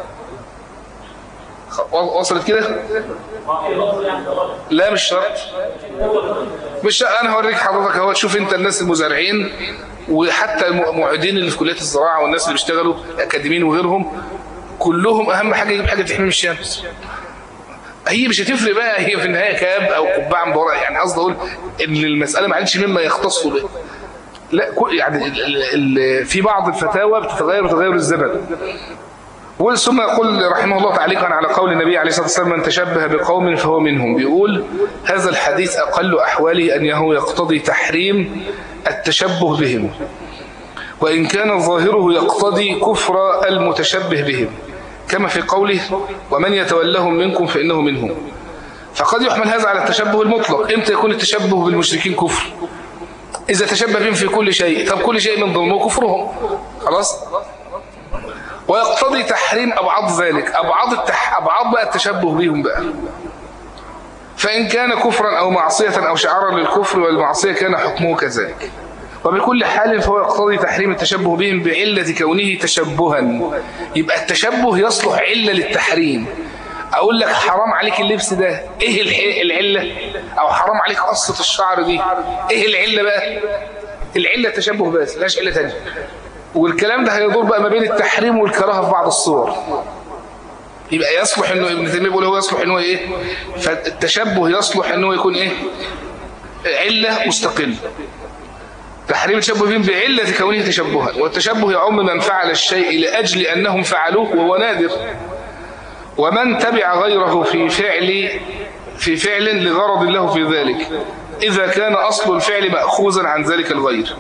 وصلت كده لا مش شرط مش شرط. انا هوريك حضرتك اهو تشوف انت الناس المزارعين وحتى المعيدين اللي في كليات الزراعه والناس اللي بيشتغلوا اكاديميين وغيرهم كلهم اهم حاجه يجيب حاجه تحمي من الشمس هي مش هتفرق بقى هي في النهايه كاب او قبعه مدوره يعني قصدي اقول ان المساله ما عادش مما يختص به لا يعني ال ال في بعض الفتاوى بتتغير بتغير الزمن ثم يقول رحمه الله تعليقا على قول النبي عليه الصلاة والسلام من تشبه بقوم فهو منهم بيقول هذا الحديث أقل أحواله أنه يقتضي تحريم التشبه بهم وإن كان ظاهره يقتضي كفر المتشبه بهم كما في قوله ومن يتولهم منكم فإنه منهم فقد يحمل هذا على التشبه المطلق امتى يكون التشبه بالمشركين كفر إذا تشبه بهم في كل شيء طب كل شيء من ضمنه كفرهم خلاص ويقتضي تحريم أبعاد ذلك أبعاد, التح... أبعاد بقى التشبه بهم بقى فإن كان كفرا أو معصية أو شعارا للكفر والمعصية كان حكمه كذلك وبكل حال فهو يقتضي تحريم التشبه بهم بعلة كونه تشبها يبقى التشبه يصلح علة للتحريم أقول لك حرام عليك اللبس ده إيه العلة أو حرام عليك قصة الشعر دي إيه العلة بقى العلة التشبه بس لاش علة تانية والكلام ده هيدور بقى ما بين التحريم والكراهه في بعض الصور يبقى يصلح انه ابن تيميه بيقول هو يصلح انه ايه فالتشبه يصلح انه يكون ايه عله مستقله تحريم التشبه بهم بعله كونه تشبها والتشبه يعم من فعل الشيء لاجل انهم فعلوه وهو نادر ومن تبع غيره في فعل في فعل لغرض له في ذلك إذا كان أصل الفعل مأخوذا عن ذلك الغير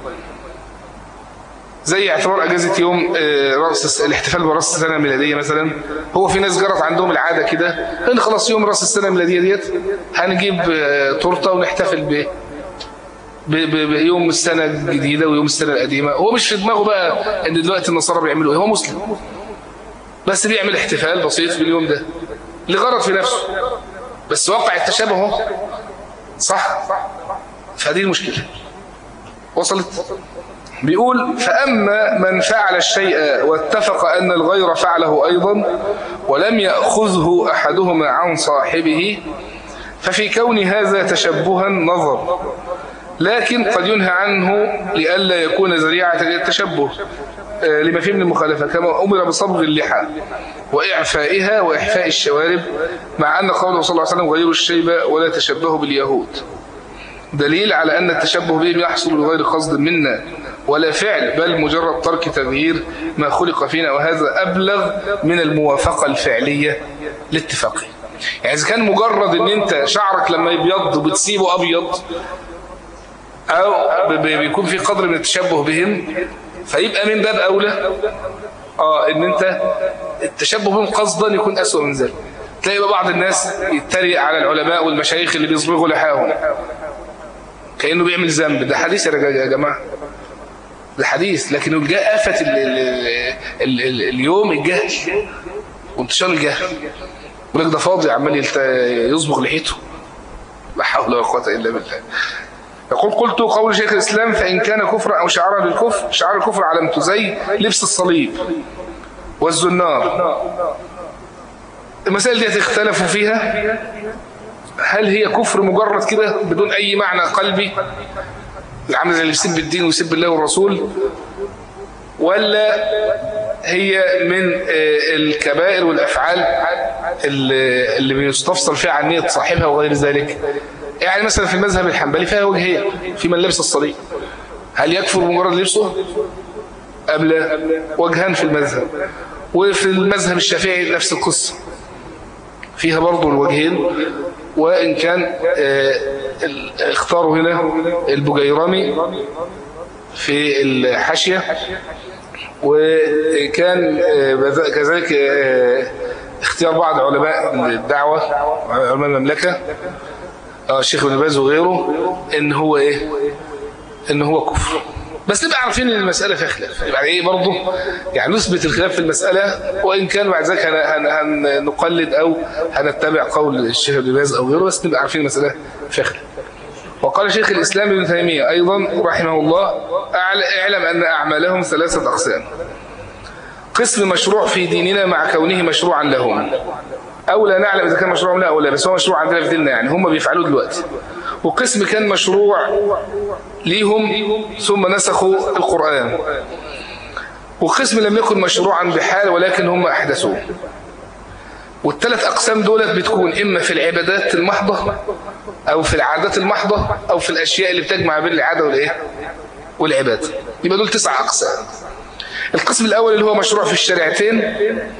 زي اعتبار اجازه يوم راس الاحتفال براس السنه الميلاديه مثلا هو في ناس جرت عندهم العاده كده ان خلاص يوم راس السنه الميلاديه ديت هنجيب تورته ونحتفل ب بيوم السنه الجديده ويوم السنه القديمه هو مش في دماغه بقى ان دلوقتي النصارى بيعملوا ايه هو مسلم بس بيعمل احتفال بسيط باليوم ده لغرض في نفسه بس واقع التشابه اهو صح فهذه المشكله وصلت بيقول فأما من فعل الشيء واتفق أن الغير فعله أيضا ولم يأخذه أحدهما عن صاحبه ففي كون هذا تشبها نظر لكن قد ينهى عنه لئلا يكون ذريعة للتشبه لما فيه من المخالفة كما أمر بصبغ اللحى وإعفائها وإحفاء الشوارب مع أن قوله صلى الله عليه وسلم غير الشيبة ولا تشبهوا باليهود دليل على أن التشبه بهم يحصل بغير قصد منا ولا فعل بل مجرد ترك تغيير ما خلق فينا وهذا أبلغ من الموافقة الفعلية لاتفاقه يعني إذا كان مجرد أن أنت شعرك لما يبيض وبتسيبه أبيض أو بيكون في قدر من التشبه بهم فيبقى من باب أولى آه إن أنت التشبه بهم قصدا يكون أسوأ من ذلك تلاقي بعض الناس يتريق على العلماء والمشايخ اللي بيصبغوا لحاهم كأنه بيعمل ذنب ده حديث يا جماعة ده حديث لكن جاء آفة ال ال ال ال اليوم الجهل وانتشار الجهل يقول لك ده فاضي عمال يصبغ لحيته لا حول ولا قوة إلا بالله يقول قلت قول شيخ الإسلام فإن كان كفرا أو شعارا للكفر شعار الكفر علامته زي لبس الصليب والزنار المسائل دي اختلفوا فيها هل هي كفر مجرد كده بدون أي معنى قلبي العمل اللي يسب الدين ويسب الله والرسول ولا هي من الكبائر والأفعال اللي بيستفصل فيها عن نية صاحبها وغير ذلك يعني مثلا في المذهب الحنبلي فيها وجهية في من لبس الصليب هل يكفر بمجرد لبسه أم لا وجهان في المذهب وفي المذهب الشافعي نفس القصة فيها برضو الوجهين وإن كان اختاروا هنا البجيرمي في الحاشية وكان كذلك اختيار بعض علماء الدعوة علماء المملكة الشيخ ابن باز وغيره ان هو ايه ان هو كفر بس نبقى عارفين ان المسألة فيها خلاف يعني ايه برضه يعني نثبت الخلاف في المسألة وان كان بعد ذلك هنقلد او هنتبع قول الشيخ ابن باز او غيره بس نبقى عارفين المسألة فيها خلاف وقال شيخ الإسلام ابن تيمية أيضا رحمه الله اعلم أن أعمالهم ثلاثة أقسام قسم مشروع في ديننا مع كونه مشروعا لهم أو لا نعلم إذا كان مشروع لا أو لا بس هو مشروع عندنا في ديننا يعني هم بيفعلوه دلوقتي وقسم كان مشروع ليهم ثم نسخوا القرآن وقسم لم يكن مشروعا بحال ولكن هم أحدثوه والثلاث أقسام دولت بتكون إما في العبادات المحضة أو في العادات المحضة أو في الأشياء اللي بتجمع بين العادة والإيه والعبادة يبقى دول تسع أقسام القسم الأول اللي هو مشروع في الشريعتين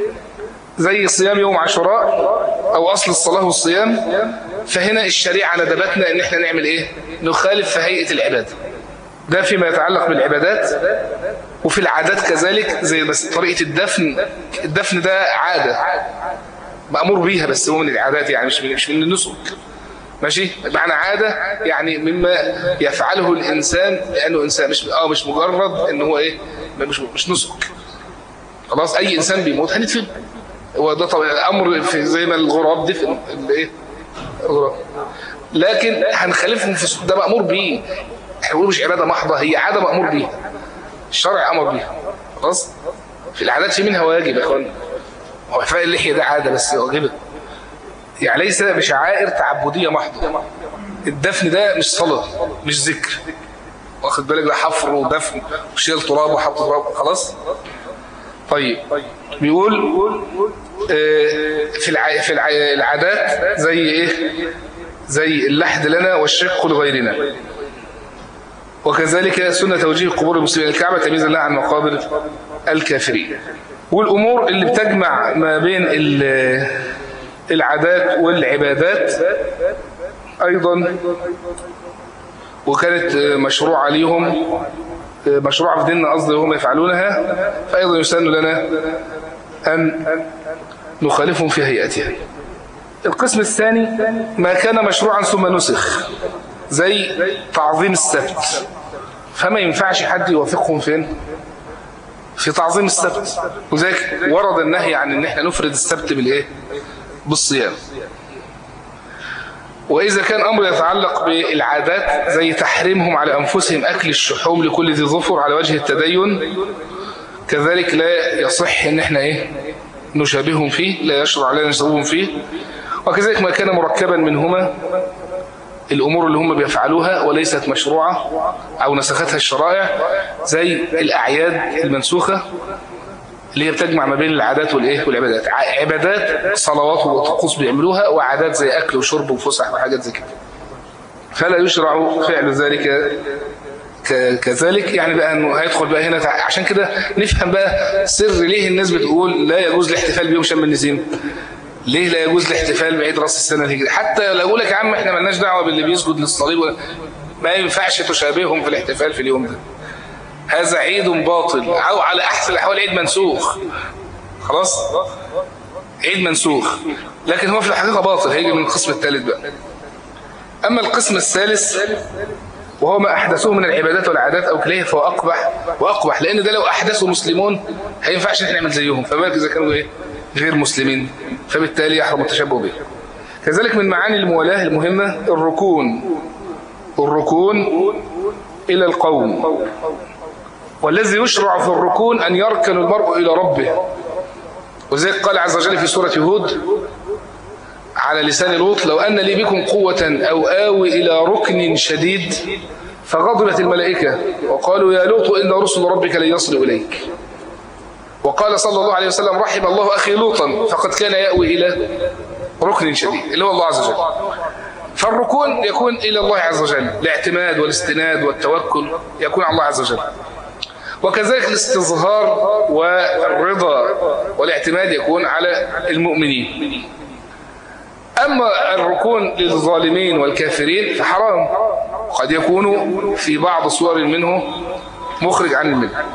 زي صيام يوم عاشوراء أو أصل الصلاة والصيام فهنا الشريعة ندبتنا إن إحنا نعمل إيه نخالف في هيئة العبادة ده فيما يتعلق بالعبادات وفي العادات كذلك زي بس طريقة الدفن الدفن ده عادة مأمور بيها بس هو من العادات يعني مش من, مش من النسك ماشي معنى عادة يعني مما يفعله الإنسان لأنه إنسان مش اه مش مجرد إن هو إيه مش مش نسك خلاص أي إنسان بيموت هندفن هو ده طبعا أمر في زي ما الغراب دفن الإيه الغراب لكن هنخالفهم في ده مأمور بيه احنا مش عبادة محضة هي عادة مأمور بيها الشرع أمر بيها خلاص في العادات في منها واجب يا اخوان هو إحفاء اللحية ده عادة بس واجبة يعني ليس بشعائر تعبدية محضة الدفن ده مش صلاة مش ذكر واخد بالك ده حفر ودفن وشيل تراب وحط تراب خلاص طيب بيقول في الع... في الع... العادات زي ايه زي اللحد لنا والشق لغيرنا وكذلك سنة توجيه قبور المسلمين الكعبة تمييزا لها عن مقابر الكافرين والأمور اللي بتجمع ما بين العادات والعبادات أيضا وكانت مشروعة ليهم مشروعة في ديننا قصدي هم يفعلونها فأيضا يسن لنا أن نخالفهم في هيئتها القسم الثاني ما كان مشروعا ثم نسخ زي تعظيم السبت فما ينفعش حد يوافقهم فين في تعظيم السبت وذلك ورد النهي عن ان احنا نفرد السبت بالايه بالصيام وإذا كان أمر يتعلق بالعادات زي تحريمهم على أنفسهم أكل الشحوم لكل ذي ظفر على وجه التدين كذلك لا يصح ان احنا ايه نشابههم فيه لا يشرع لنا نشابههم فيه وكذلك ما كان مركبا منهما الأمور اللي هم بيفعلوها وليست مشروعة أو نسختها الشرائع زي الأعياد المنسوخة اللي هي بتجمع ما بين العادات والإيه والعبادات عبادات صلوات وطقوس بيعملوها وعادات زي أكل وشرب وفسح وحاجات زي كده فلا يشرع فعل ذلك كذلك يعني بقى انه هيدخل بقى هنا عشان كده نفهم بقى سر ليه الناس بتقول لا يجوز الاحتفال بيوم شم النسيم ليه لا يجوز الاحتفال بعيد راس السنه الهجري حتى لو اقول لك يا عم احنا مالناش دعوه باللي بيسجد للصليب ما ينفعش تشابههم في الاحتفال في اليوم ده هذا عيد باطل او على احسن الاحوال عيد منسوخ خلاص عيد منسوخ لكن هو في الحقيقه باطل هيجي من القسم الثالث بقى اما القسم الثالث وهو ما أحدثوه من العبادات والعادات أو كليه فهو أقبح وأقبح لأن ده لو أحدثوا مسلمون هينفعش إحنا نعمل زيهم فبالك إذا كانوا إيه غير مسلمين فبالتالي يحرم التشبه به كذلك من معاني الموالاة المهمة الركون الركون إلى القوم والذي يشرع في الركون أن يركن المرء إلى ربه وذلك قال عز وجل في سورة هود على لسان لوط لو أن لي بكم قوة أو آوي إلى ركن شديد فغضبت الملائكة وقالوا يا لوط إن رسل ربك لن يصلوا إليك وقال صلى الله عليه وسلم رحم الله أخي لوطا فقد كان يأوي إلى ركن شديد اللي هو الله عز وجل فالركون يكون إلى الله عز وجل الاعتماد والاستناد والتوكل يكون على الله عز وجل وكذلك الاستظهار والرضا والاعتماد يكون على المؤمنين أما الركون للظالمين والكافرين فحرام قد يكون في بعض صور منه مخرج عن الملة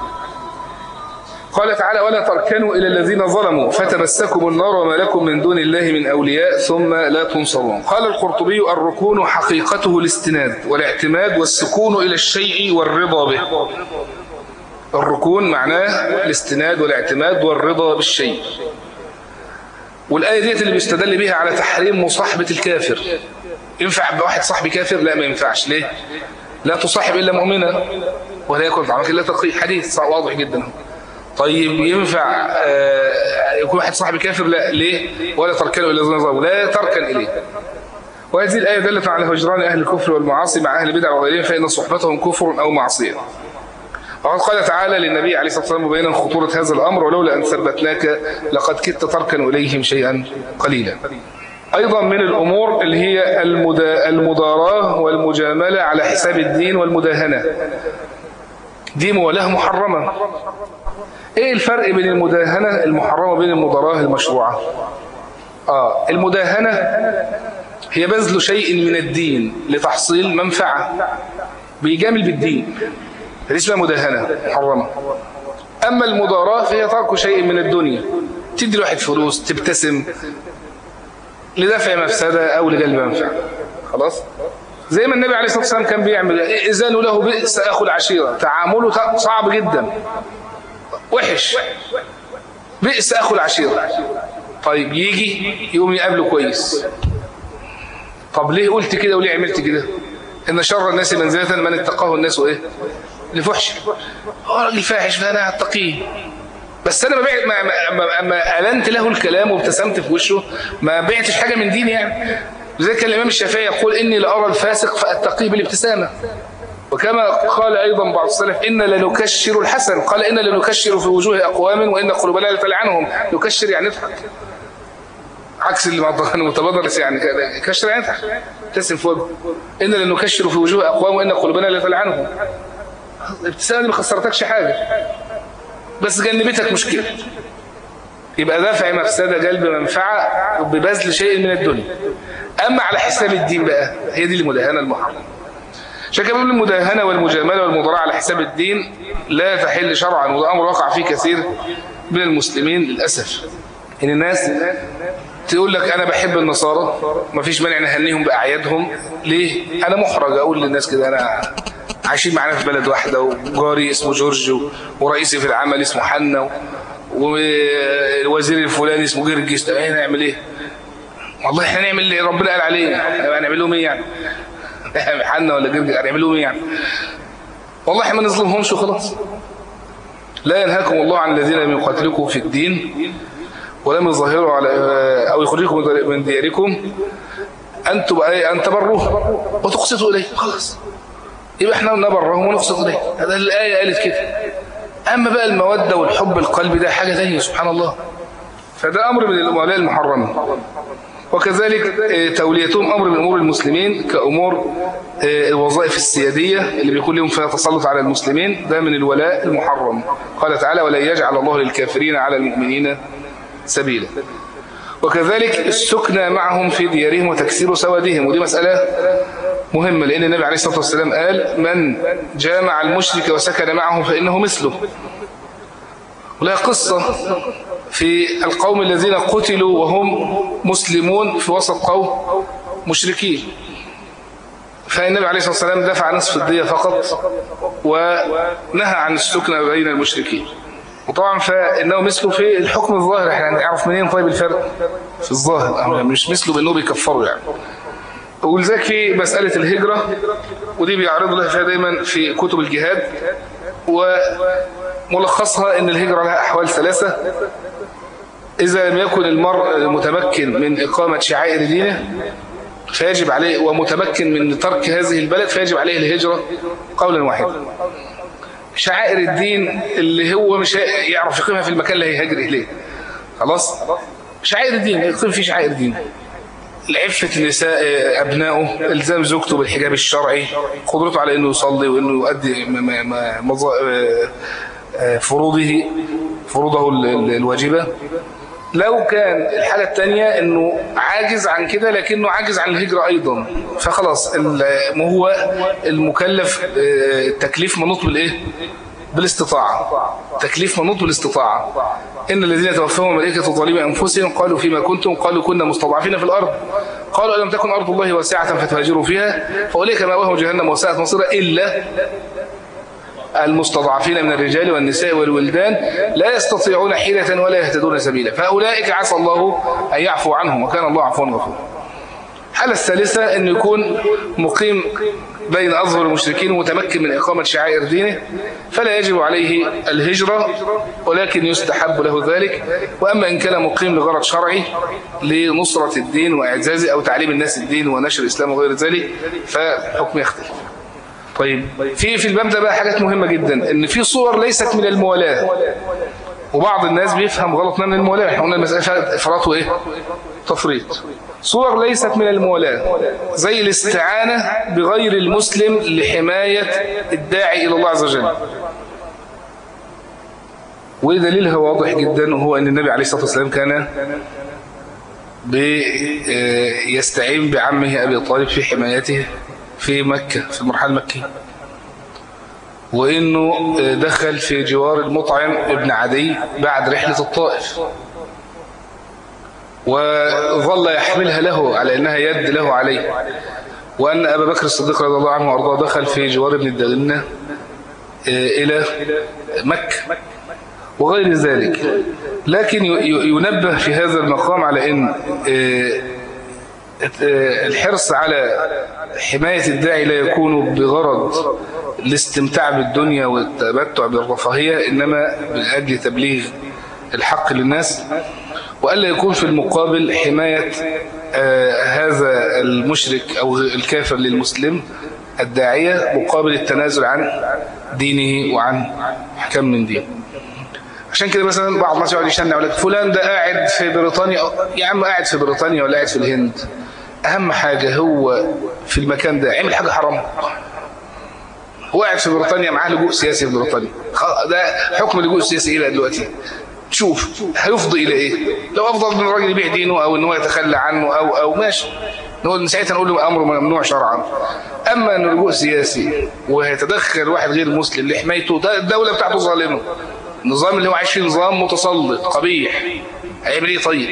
قال تعالى ولا تركنوا إلى الذين ظلموا فتمسكم النار وما لكم من دون الله من أولياء ثم لا تنصرون قال القرطبي الركون حقيقته الاستناد والاعتماد والسكون إلى الشيء والرضا به الركون معناه الاستناد والاعتماد والرضا بالشيء والآية ديت اللي بيستدل بها على تحريم مصاحبة الكافر ينفع بواحد صاحبي كافر لا ما ينفعش ليه لا تصاحب إلا مؤمنا ولا يكون طعامك إلا تقي حديث واضح جدا طيب ينفع آه يكون واحد صاحبي كافر لا ليه ولا تركنوا إلى ظلم لا تركن إليه وهذه الآية دلت على هجران أهل الكفر والمعاصي مع أهل البدع وغيرهم فإن صحبتهم كفر أو معصية وقد قال تعالى للنبي عليه الصلاة والسلام مبينا خطورة هذا الأمر ولولا أن ثبتناك لقد كدت تركن إليهم شيئا قليلا أيضا من الأمور اللي هي المداراة والمجاملة على حساب الدين والمداهنة دي موالاة محرمة ايه الفرق بين المداهنة المحرمة وبين المداراة المشروعة آه المداهنة هي بذل شيء من الدين لتحصيل منفعة بيجامل بالدين هذه اسمها مداهنة محرمة أما المضاراة فهي ترك شيء من الدنيا تدي الواحد فلوس تبتسم لدفع مفسدة أو لجلب منفعة خلاص زي ما النبي عليه الصلاة والسلام كان بيعمل إذن له بئس أخو العشيرة تعامله صعب جدا وحش بئس أخو العشيرة طيب يجي يقوم يقابله كويس طب ليه قلت كده وليه عملت كده إن شر الناس منزلة من اتقاه الناس إيه لفحش هو راجل فاحش فأنا أتقيه بس أنا ما بعت ما ما ما ألنت له الكلام وابتسمت في وشه ما بعتش حاجة من ديني يعني لذلك الإمام الشافعي يقول إني لأرى الفاسق فأتقيه بالابتسامة وكما قال أيضا بعض السلف إن لنكشر الحسن قال إن لنكشر في وجوه أقوام وإن قلوبنا لتلعنهم نكشر يعني نضحك عكس اللي المتبادر يعني كشر يعني نضحك ابتسم في وجهه إن لنكشر في وجوه أقوام وإن قلوبنا لتلعنهم الابتسامة دي ما خسرتكش حاجة بس جنبتك مشكلة يبقى دافع مفسدة جلب منفعة ببذل شيء من الدنيا أما على حساب الدين بقى هي دي المداهنة المحرمة عشان كده بيقول المداهنة والمجاملة والمضارعة على حساب الدين لا تحل شرعا وده أمر وقع فيه كثير من المسلمين للأسف إن الناس تقول لك أنا بحب النصارى مفيش مانع نهنيهم بأعيادهم ليه؟ أنا محرج أقول للناس كده أنا عايشين معانا في بلد واحدة وجاري اسمه جورج ورئيسي في العمل اسمه حنا والوزير الفلاني اسمه جرجس طب احنا نعمل ايه والله احنا نعمل اللي ربنا قال عليه هنعمل لهم ايه يعني حنا ولا جرجس هنعمل لهم ايه يعني والله احنا ما نظلمهمش وخلاص لا ينهاكم الله عن الذين لم يقاتلوكم في الدين ولم يظهروا على او يخرجكم من دياركم ان ان تبروه وتقسطوا اليه خلاص يبقى احنا نبرهم ونقسط اليه هذا الايه قالت كده أما بقى المودة والحب القلبي ده حاجة ثانيه سبحان الله فده أمر من الأموالية المحرمة وكذلك توليتهم أمر من أمور المسلمين كأمور الوظائف السيادية اللي بيكون لهم فيها تسلط على المسلمين ده من الولاء المحرم قال تعالى ولا يجعل الله للكافرين على المؤمنين سبيلا وكذلك السكنى معهم في ديارهم وتكسير سوادهم ودي مسألة مهمة لأن النبي عليه الصلاة والسلام قال من جامع المشرك وسكن معه فإنه مثله ولا قصة في القوم الذين قتلوا وهم مسلمون في وسط قوم مشركين فالنبي عليه الصلاة والسلام دفع نصف الدية فقط ونهى عن السكنة بين المشركين وطبعا فإنه مثله في الحكم الظاهر احنا نعرف منين طيب الفرق في الظاهر مش مثله بأنه بيكفروا يعني ولذلك في مسألة الهجرة ودي بيعرض لها فيها دايما في كتب الجهاد وملخصها ان الهجرة لها أحوال ثلاثة إذا لم يكن المرء متمكن من إقامة شعائر دينه فيجب عليه ومتمكن من ترك هذه البلد فيجب عليه الهجرة قولا واحدا شعائر الدين اللي هو مش يعرف يقيمها في المكان اللي هيهاجر إليه خلاص شعائر الدين يقيم فيه شعائر دين لعفة نساء أبنائه الزام زوجته بالحجاب الشرعي قدرته على أنه يصلي وأنه يؤدي فروضه فروضه الواجبة لو كان الحالة الثانية أنه عاجز عن كده لكنه عاجز عن الهجرة أيضا فخلاص هو المكلف التكليف منوط بالإيه؟ بالاستطاعة تكليف منوط بالاستطاعة إن الذين توفاهم ملائكة ظالمي أنفسهم قالوا فيما كنتم قالوا كنا مستضعفين في الأرض قالوا ألم تكن أرض الله واسعة فتهاجروا فيها فأولئك مأواهم جهنم وساءت مصيرا إلا المستضعفين من الرجال والنساء والولدان لا يستطيعون حيلة ولا يهتدون سبيلا فأولئك عسى الله أن يعفو عنهم وكان الله عفوا غفورا الحالة الثالثة أن يكون مقيم بين أظهر المشركين ومتمكن من إقامة شعائر دينه فلا يجب عليه الهجرة ولكن يستحب له ذلك وأما إن كان مقيم لغرض شرعي لنصرة الدين وإعزازه أو تعليم الناس الدين ونشر الإسلام وغير ذلك فحكم يختلف طيب في في الباب ده بقى حاجات مهمة جدا ان في صور ليست من الموالاة وبعض الناس بيفهم غلط من الموالاة احنا قلنا المسألة افراط وايه تفريط صور ليست من الموالاة زي الاستعانة بغير المسلم لحماية الداعي إلى الله عز وجل ودليلها واضح جدا وهو أن النبي عليه الصلاة والسلام كان يستعين بعمه أبي طالب في حمايته في مكة في المرحلة المكية وإنه دخل في جوار المطعم ابن عدي بعد رحلة الطائف وظل يحملها له على أنها يد له عليه وأن أبا بكر الصديق رضي الله عنه وأرضاه دخل في جوار ابن الدلنة إلى مكة وغير ذلك لكن ينبه في هذا المقام على أن الحرص على حماية الداعي لا يكون بغرض الاستمتاع بالدنيا والتمتع بالرفاهية إنما من أجل تبليغ الحق للناس وألا يكون في المقابل حماية آه هذا المشرك أو الكافر للمسلم الداعية مقابل التنازل عن دينه وعن حكم من دينه عشان كده مثلا بعض الناس يقعد يشنع يقول لك فلان ده قاعد في بريطانيا يا عم قاعد في بريطانيا ولا قاعد في الهند اهم حاجة هو في المكان ده عمل حاجة حرام هو قاعد في بريطانيا معاه لجوء سياسي في بريطانيا ده حكم اللجوء السياسي ايه دلوقتي شوف هيفضي الى ايه لو افضل من الراجل يبيع دينه او ان هو يتخلى عنه او او ماشي نقول ساعتها نقول له امر ممنوع شرعا اما انه لجوء سياسي وهيتدخل واحد غير مسلم لحمايته ده الدوله بتاعته ظالمه النظام اللي هو عايش فيه نظام متسلط قبيح هيعمل ايه طيب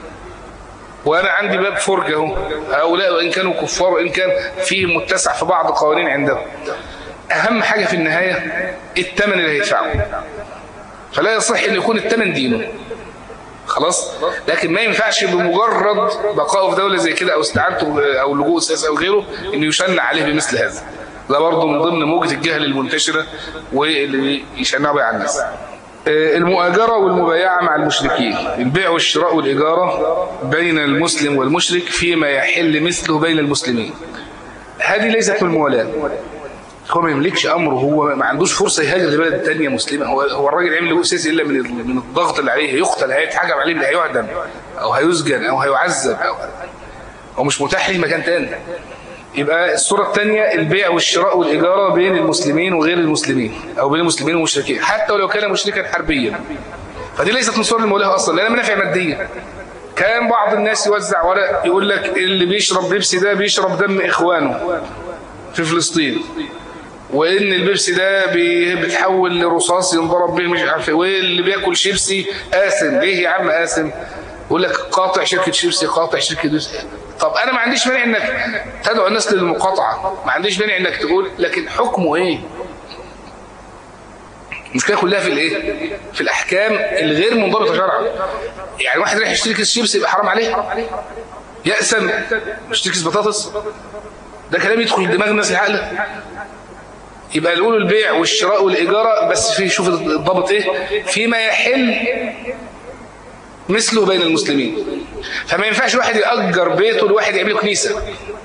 وانا عندي باب فرجه اهو هؤلاء وان كانوا كفار وان كان فيه متسع في بعض القوانين عندهم اهم حاجه في النهايه الثمن اللي هيدفعه فلا يصح ان يكون الثمن دينه خلاص لكن ما ينفعش بمجرد بقائه في دوله زي كده او استعانته او لجوء سياسي او غيره انه يشنع عليه بمثل هذا ده برضه من ضمن موجة الجهل المنتشرة واللي يشنعوا بيها على الناس المؤاجرة والمبايعة مع المشركين البيع والشراء والإجارة بين المسلم والمشرك فيما يحل مثله بين المسلمين هذه ليست من الموالاة هو ما يملكش أمره هو ما عندوش فرصة يهاجر لبلد تانية مسلمة هو هو الراجل عمل له سياسي إلا من من الضغط اللي عليه هيقتل هيتحجب عليه هيعدم أو هيسجن أو هيعذب أو هو مش متاح ليه مكان تاني يبقى الصورة الثانية البيع والشراء والإجارة بين المسلمين وغير المسلمين أو بين المسلمين والمشركين حتى ولو كان مشركا حربيا فدي ليست من صور المولاه أصلا لأنها منافع مادية كان بعض الناس يوزع ورق يقول لك اللي بيشرب بيبسي ده بيشرب دم إخوانه في فلسطين وإن البيبسي ده بيتحول لرصاص ينضرب به مش عارف واللي بياكل شيبسي آثم ليه يا عم آثم يقول لك قاطع شركة شيبسي قاطع شركة دوسي طب انا ما عنديش مانع انك تدعو الناس للمقاطعه ما عنديش مانع انك تقول لكن حكمه ايه المشكله كلها في الايه في الاحكام الغير منضبطه شرعا يعني واحد رايح يشتري كيس شيبسي يبقى حرام عليه يأسم مش تكس بطاطس ده كلام يدخل دماغ الناس العقل يبقى نقول البيع والشراء والإجارة بس في شوف الضبط إيه فيما يحل مثله بين المسلمين فما ينفعش واحد يأجر بيته لواحد يعمل له كنيسة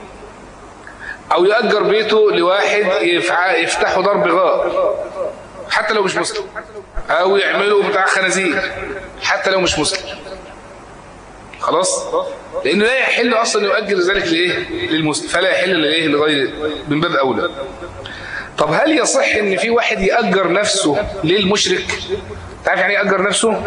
أو يأجر بيته لواحد يفتحه دار بغاء حتى لو مش مسلم أو يعملوا بتاع خنازير حتى لو مش مسلم خلاص لأنه لا يحل أصلا يؤجر ذلك لإيه للمسلم فلا يحل لإيه لغير من باب أولى طب هل يصح ان في واحد يأجر نفسه للمشرك تعرف يعني يأجر نفسه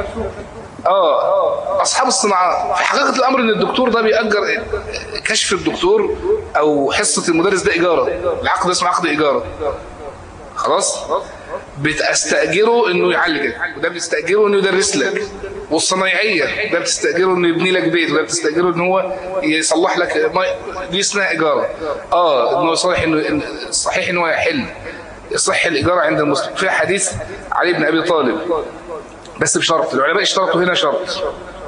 اه اصحاب الصناعات في حقيقة الامر ان الدكتور ده بيأجر كشف الدكتور او حصة المدرس ده اجارة العقد اسمه عقد اجارة خلاص بتستأجره انه يعالجك وده بتستأجره انه يدرس لك والصنايعية ده بتستأجره انه يبني لك بيت وده بتستأجره ان هو يصلح لك دي اسمها اجارة اه انه صحيح انه صحيح انه يحل يصح الاجارة عند المسلم في حديث علي بن ابي طالب بس بشرط العلماء اشترطوا هنا شرط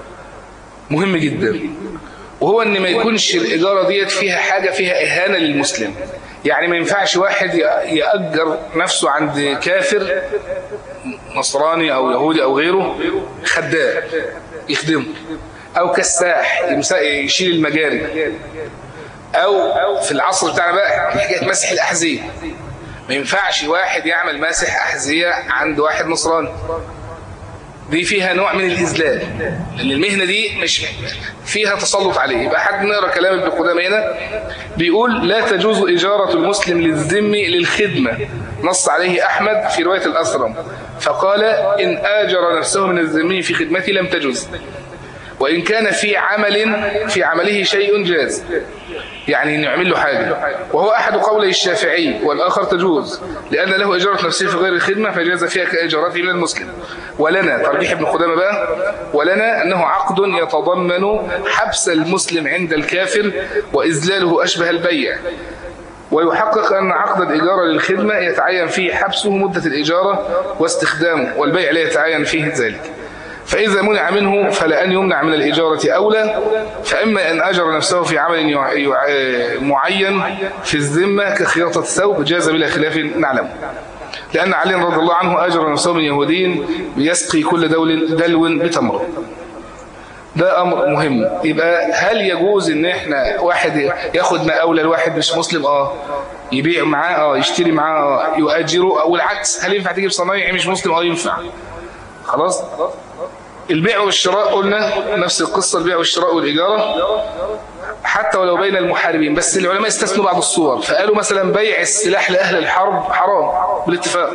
مهم جدا وهو ان ما يكونش الاجارة ديت فيها حاجة فيها اهانة للمسلم يعني ما ينفعش واحد يأجر نفسه عند كافر نصراني أو يهودي أو غيره خدام يخدمه أو كساح يشيل المجاري أو في العصر بتاعنا بقى حكاية مسح الأحذية ما ينفعش واحد يعمل مسح أحذية عند واحد نصراني دي فيها نوع من الإذلال لأن المهنة دي مش فيها تسلط عليه يبقى حد نقرأ كلام ابن قدامى هنا بيقول لا تجوز إجارة المسلم للذم للخدمة نص عليه أحمد في رواية الأسرم فقال إن آجر نفسه من الذمي في خدمته لم تجوز وإن كان في عمل في عمله شيء جاز يعني نعمل له حاجة وهو أحد قولي الشافعي والآخر تجوز لأن له إجارة نفسه في غير الخدمة فجاز فيها كإجارته من المسلم ولنا ترجيح ابن قدامة بقى ولنا أنه عقد يتضمن حبس المسلم عند الكافر وإذلاله أشبه البيع ويحقق أن عقد الإجارة للخدمة يتعين فيه حبسه مدة الإجارة واستخدامه والبيع لا يتعين فيه ذلك فإذا منع منه فلأن يمنع من الإجارة أولى فإما أن أجر نفسه في عمل معين في الذمة كخياطة الثوب جاز بلا خلاف نعلم لأن علي رضي الله عنه أجر نفسه من يهودي يسقي كل دول دلو بتمر ده أمر مهم يبقى هل يجوز ان احنا واحد ياخد مقاولة لواحد مش مسلم اه يبيع معاه اه يشتري معاه اه يؤجره او العكس هل ينفع تجيب صنايعي مش مسلم اه ينفع خلاص البيع والشراء قلنا نفس القصة البيع والشراء والإجارة حتى ولو بين المحاربين بس العلماء استثنوا بعض الصور فقالوا مثلا بيع السلاح لأهل الحرب حرام بالاتفاق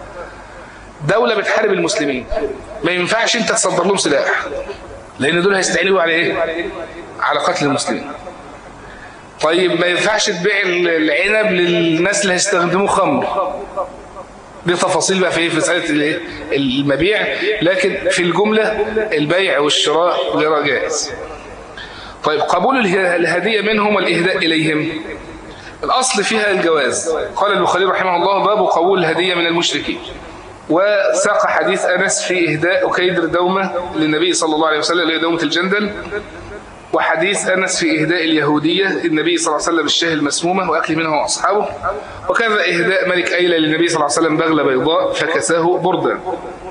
دولة بتحارب المسلمين ما ينفعش انت تصدر لهم سلاح لأن دول هيستعينوا على ايه على قتل المسلمين طيب ما ينفعش تبيع العنب للناس اللي هيستخدموه خمر دي تفاصيل بقى في ايه في مساله المبيع لكن في الجملة البيع والشراء غير جائز طيب قبول الهدية منهم والإهداء إليهم الأصل فيها الجواز قال البخاري رحمه الله باب قبول الهدية من المشركين وساق حديث أنس في إهداء كيدر دومة للنبي صلى الله عليه وسلم اللي هي دومة الجندل وحديث أنس في إهداء اليهودية النبي صلى الله عليه وسلم الشاه المسمومة وأكل منه وأصحابه وكذا إهداء ملك أيلة للنبي صلى الله عليه وسلم بغلة بيضاء فكساه بردا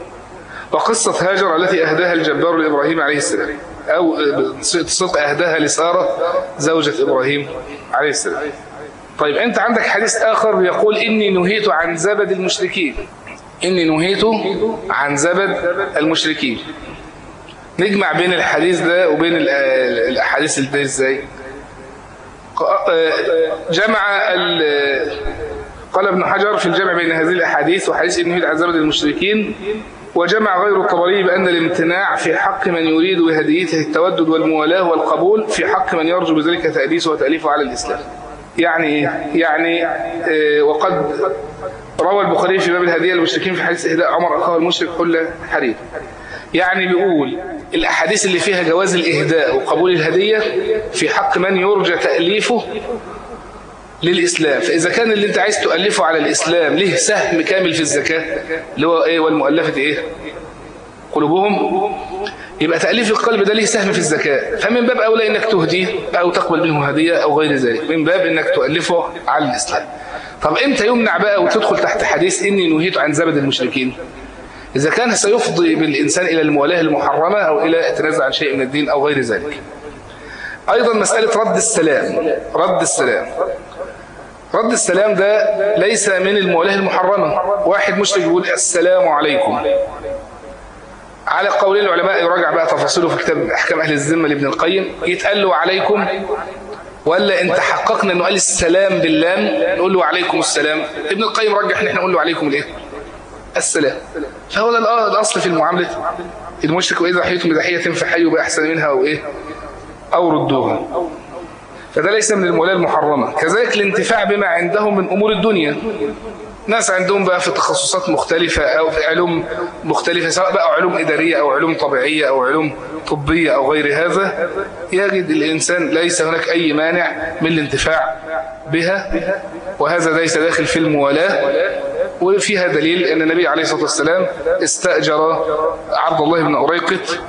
وقصة هاجر التي أهداها الجبار لإبراهيم عليه السلام أو صدق أهداها لسارة زوجة إبراهيم عليه السلام طيب أنت عندك حديث آخر يقول إني نهيت عن زبد المشركين إني نهيت عن زبد المشركين نجمع بين الحديث ده وبين الأحاديث ده إزاي جمع قال ابن حجر في الجمع بين هذه الأحاديث وحديث إنه عن زبد المشركين وجمع غير الطبري بأن الامتناع في حق من يريد بهديته التودد والموالاة والقبول في حق من يرجو بذلك تأديسه وتأليفه على الإسلام يعني يعني وقد روى البخاري في باب الهدية للمشركين في حديث إهداء عمر أخاه المشرك حلة حرير يعني بيقول الأحاديث اللي فيها جواز الإهداء وقبول الهدية في حق من يرجى تأليفه للإسلام فإذا كان اللي أنت عايز تؤلفه على الإسلام له سهم كامل في الزكاة اللي هو إيه والمؤلفة إيه قلوبهم يبقى تأليف القلب ده ليه سهم في الزكاة فمن باب أولى إنك تهديه أو تقبل منه هدية أو غير ذلك من باب إنك تؤلفه على الإسلام طب إمتى يمنع بقى وتدخل تحت حديث إني نهيت عن زبد المشركين إذا كان سيفضي بالإنسان إلى الموالاة المحرمة أو إلى التنازع عن شيء من الدين أو غير ذلك أيضا مسألة رد السلام رد السلام رد السلام ده ليس من الموالاة المحرمة واحد مشرك يقول السلام عليكم على قولين العلماء يراجع بقى تفاصيله في كتاب أحكام أهل الذمة لابن القيم يتقال له عليكم ولا انت حققنا انه قال السلام باللام نقول له عليكم السلام ابن القيم رجح ان احنا نقول له عليكم الايه السلام فهو ده الاصل في المعامله المشرك واذا حييتم بتحيه فحيوا باحسن منها او ايه او ردوها فده ليس من المولاة المحرمة كذلك الانتفاع بما عندهم من أمور الدنيا ناس عندهم بقى في تخصصات مختلفة أو في علوم مختلفة سواء بقى علوم إدارية أو علوم طبيعية أو علوم طبية أو غير هذا يجد الإنسان ليس هناك أي مانع من الانتفاع بها وهذا ليس داخل في الموالاة وفيها دليل أن النبي عليه الصلاة والسلام استأجر عبد الله بن أريقط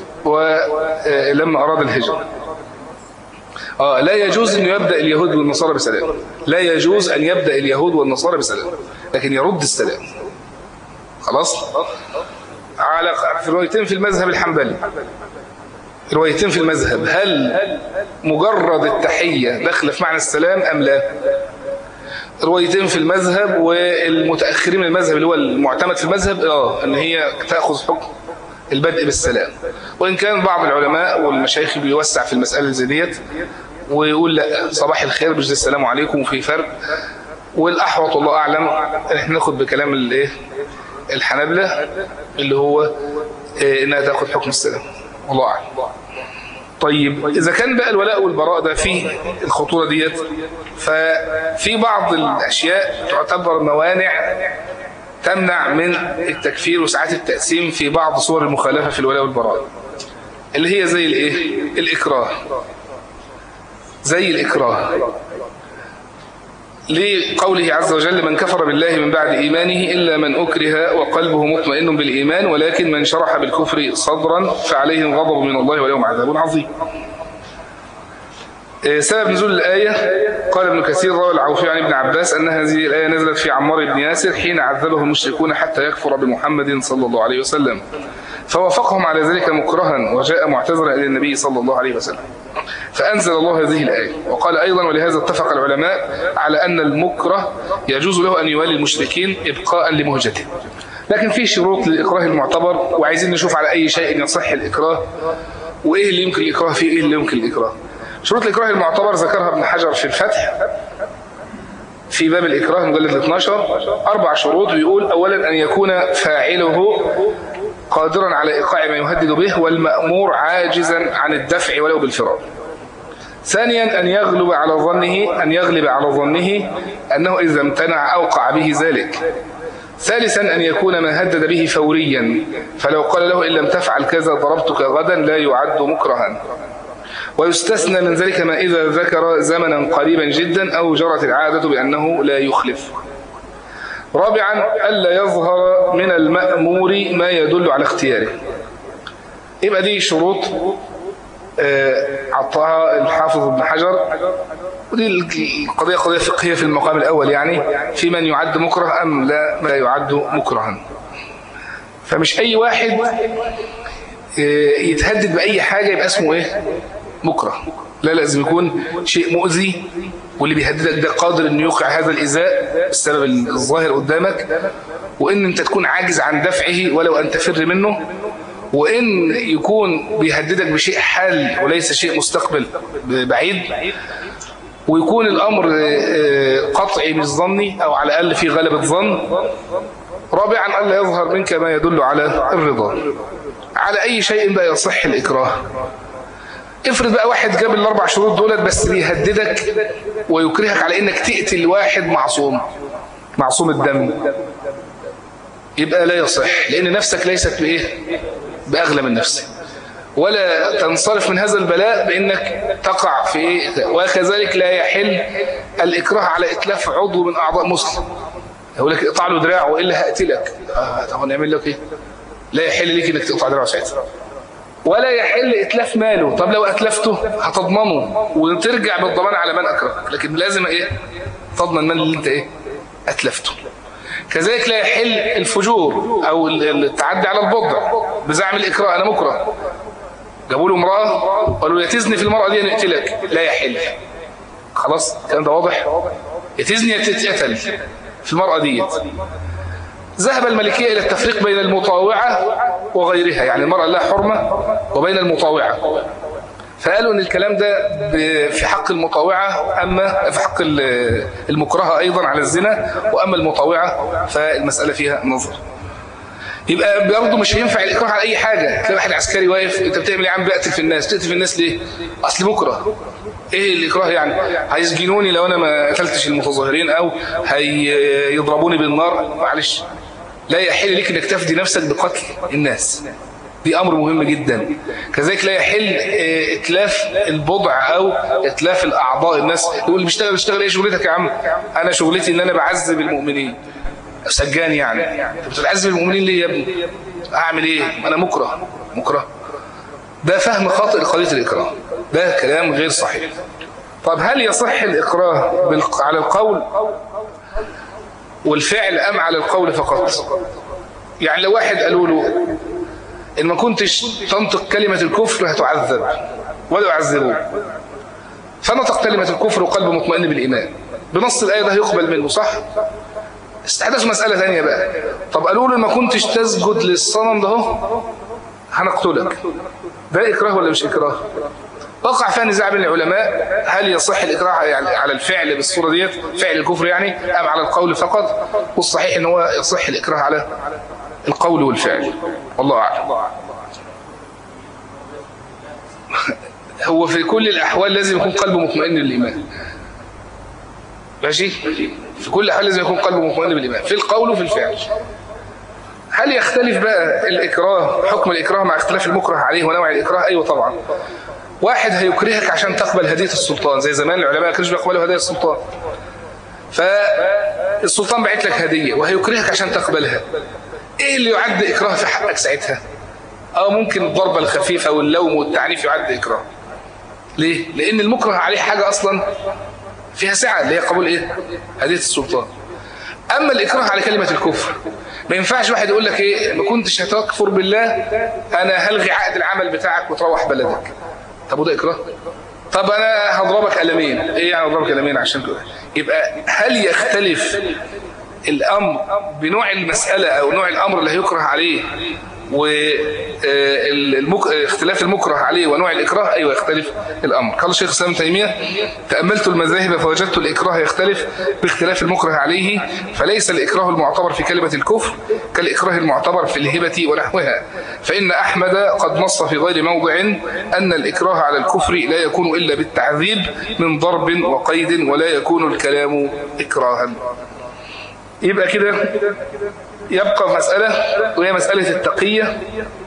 ولما أراد الهجرة آه لا يجوز أن يبدأ اليهود والنصارى بسلام لا يجوز أن يبدأ اليهود والنصارى بسلام لكن يرد السلام خلاص على في روايتين في المذهب الحنبلي روايتين في المذهب هل مجرد التحية داخله في معنى السلام أم لا روايتين في المذهب والمتأخرين من المذهب اللي هو المعتمد في المذهب اه ان هي تأخذ حكم البدء بالسلام وإن كان بعض العلماء والمشايخ بيوسع في المسألة زي ديت ويقول لا صباح الخير مش السلام عليكم وفي فرق والأحوط والله أعلم احنا ناخد بكلام الايه الحنابلة اللي هو إيه انها تاخد حكم السلام والله أعلم طيب إذا كان بقى الولاء والبراء ده فيه الخطورة ديت ففي بعض الأشياء تعتبر موانع تمنع من التكفير وساعات التقسيم في بعض صور المخالفة في الولاء والبراء اللي هي زي الايه الإكراه زي الإكراه لقوله عز وجل من كفر بالله من بعد إيمانه إلا من أكره وقلبه مطمئن بالإيمان ولكن من شرح بالكفر صدرا فعليهم غضب من الله وليهم عذاب عظيم سبب نزول الآية قال ابن كثير روى العوفي عن ابن عباس أن هذه الآية نزلت في عمار بن ياسر حين عذبه المشركون حتى يكفر بمحمد صلى الله عليه وسلم فوافقهم على ذلك مكرها وجاء معتذرا إلى النبي صلى الله عليه وسلم فأنزل الله هذه الآية وقال أيضا ولهذا اتفق العلماء على أن المكره يجوز له أن يوالي المشركين إبقاء لمهجته لكن في شروط للإكراه المعتبر وعايزين نشوف على أي شيء يصح الإكراه وإيه اللي يمكن الإكراه فيه إيه اللي يمكن الإكراه شروط الإكراه المعتبر ذكرها ابن حجر في الفتح في باب الإكراه مجلد 12 أربع شروط بيقول أولا أن يكون فاعله قادرا على إيقاع ما يهدد به والمأمور عاجزا عن الدفع ولو بالفرار ثانيا أن يغلب على ظنه أن يغلب على ظنه أنه إذا امتنع أوقع به ذلك ثالثا أن يكون ما هدد به فوريا فلو قال له إن لم تفعل كذا ضربتك غدا لا يعد مكرها ويستثنى من ذلك ما إذا ذكر زمنا قريبا جدا أو جرت العادة بأنه لا يخلف رابعا ألا يظهر من المأمور ما يدل على اختياره يبقى دي شروط عطاها الحافظ ابن حجر ودي القضية قضية فقهية في المقام الأول يعني في من يعد مكره أم لا لا يعد مكرها فمش أي واحد يتهدد بأي حاجة يبقى اسمه إيه مكره لا لازم يكون شيء مؤذي واللي بيهددك ده قادر انه يوقع هذا الإزاء بالسبب الظاهر قدامك وان انت تكون عاجز عن دفعه ولو ان تفر منه وان يكون بيهددك بشيء حال وليس شيء مستقبل بعيد ويكون الامر قطعي مش ظني او على الاقل في غلبة ظن رابعا الا يظهر منك ما يدل على الرضا على اي شيء بقى يصح الاكراه افرض بقى واحد جاب الاربع شروط دولت بس بيهددك ويكرهك على انك تقتل واحد معصوم معصوم الدم يبقى لا يصح لان نفسك ليست بايه باغلى من نفسك ولا تنصرف من هذا البلاء بانك تقع في ايه وكذلك لا يحل الاكراه على اتلاف عضو من اعضاء مسلم يقول لك اقطع له دراعه والا هقتلك آه طب نعمل لك ايه لا يحل ليك انك تقطع دراعه ساعتها ولا يحل إتلاف ماله طب لو أتلفته هتضمنه وترجع بالضمان على من أكرهك لكن لازم إيه تضمن من اللي أنت إيه أتلفته كذلك لا يحل الفجور أو التعدي على البضع بزعم الإكراه أنا مكره جابوا له امرأة قالوا يتزني في المرأة دي نقتلك لا يحل خلاص الكلام ده واضح يتزني يتقتل في المرأة ديت ذهب الملكية إلى التفريق بين المطاوعة وغيرها يعني المرأة لها حرمة وبين المطاوعة فقالوا ان الكلام ده في حق المطاوعة اما في حق المكرهة ايضا على الزنا واما المطاوعة فالمسألة فيها نظر يبقى برضه مش هينفع الاكراه على اي حاجة تلاقي واحد عسكري واقف انت بتعمل ايه يا عم بقتل في الناس تقتل في الناس ليه اصل مكره ايه الاكراه يعني هيسجنوني لو انا ما قتلتش المتظاهرين او هيضربوني بالنار معلش لا يحل لك انك تفدي نفسك بقتل الناس دي امر مهم جدا كذلك لا يحل اتلاف البضع او اتلاف الاعضاء الناس يقول بيشتغل بيشتغل ايه شغلتك يا عم انا شغلتي ان انا بعذب المؤمنين سجان يعني انت بتعذب المؤمنين ليه يا ابني اعمل ايه انا مكره مكره ده فهم خاطئ لقضيه الاكراه ده كلام غير صحيح طب هل يصح الاكراه على القول والفعل ام على القول فقط يعني لو واحد قالوا له إن ما كنتش تنطق كلمة الكفر هتعذب ولا يعذبوه فنطق كلمة الكفر وقلب مطمئن بالإيمان بنص الآية ده يقبل منه صح؟ استحدث مسألة ثانية بقى طب قالوا له ما كنتش تسجد للصنم ده هنقتلك ده إكراه ولا مش إكراه؟ وقع فيها نزاع بين العلماء هل يصح الإكراه يعني على الفعل بالصورة ديت فعل الكفر يعني أم على القول فقط والصحيح ان هو يصح الإكراه على القول والفعل والله أعلم هو في كل الأحوال لازم يكون قلبه مطمئن للإيمان ماشي في كل حال لازم يكون قلبه مطمئن بالإيمان في القول وفي الفعل هل يختلف بقى الإكراه حكم الإكراه مع اختلاف المكره عليه ونوع الإكراه أيوة طبعا واحد هيكرهك عشان تقبل هدية السلطان زي زمان العلماء كانوا بيقبلوا هدية السلطان فالسلطان بعت لك هدية وهيكرهك عشان تقبلها ايه اللي يعد اكراه في حقك ساعتها او ممكن الضربة الخفيفة واللوم والتعنيف يعد اكراه ليه لان المكره عليه حاجة اصلا فيها سعة اللي هي قبول ايه هدية السلطان اما الاكراه على كلمة الكفر ما ينفعش واحد يقول لك ايه ما كنتش هتكفر بالله انا هلغي عقد العمل بتاعك وتروح بلدك طب وده اكراه طب انا هضربك قلمين ايه يعني هضربك قلمين عشان كده يبقى هل يختلف الأمر بنوع المسألة أو نوع الأمر اللي هيكره عليه واختلاف المكره عليه ونوع الإكراه أيوة يختلف الأمر قال الشيخ سلام تيمية تأملت المذاهب فوجدت الإكراه يختلف باختلاف المكره عليه فليس الإكراه المعتبر في كلمة الكفر كالإكراه المعتبر في الهبة ونحوها فإن أحمد قد نص في غير موضع أن الإكراه على الكفر لا يكون إلا بالتعذيب من ضرب وقيد ولا يكون الكلام إكراها يبقى كده يبقى مسألة وهي مسألة التقية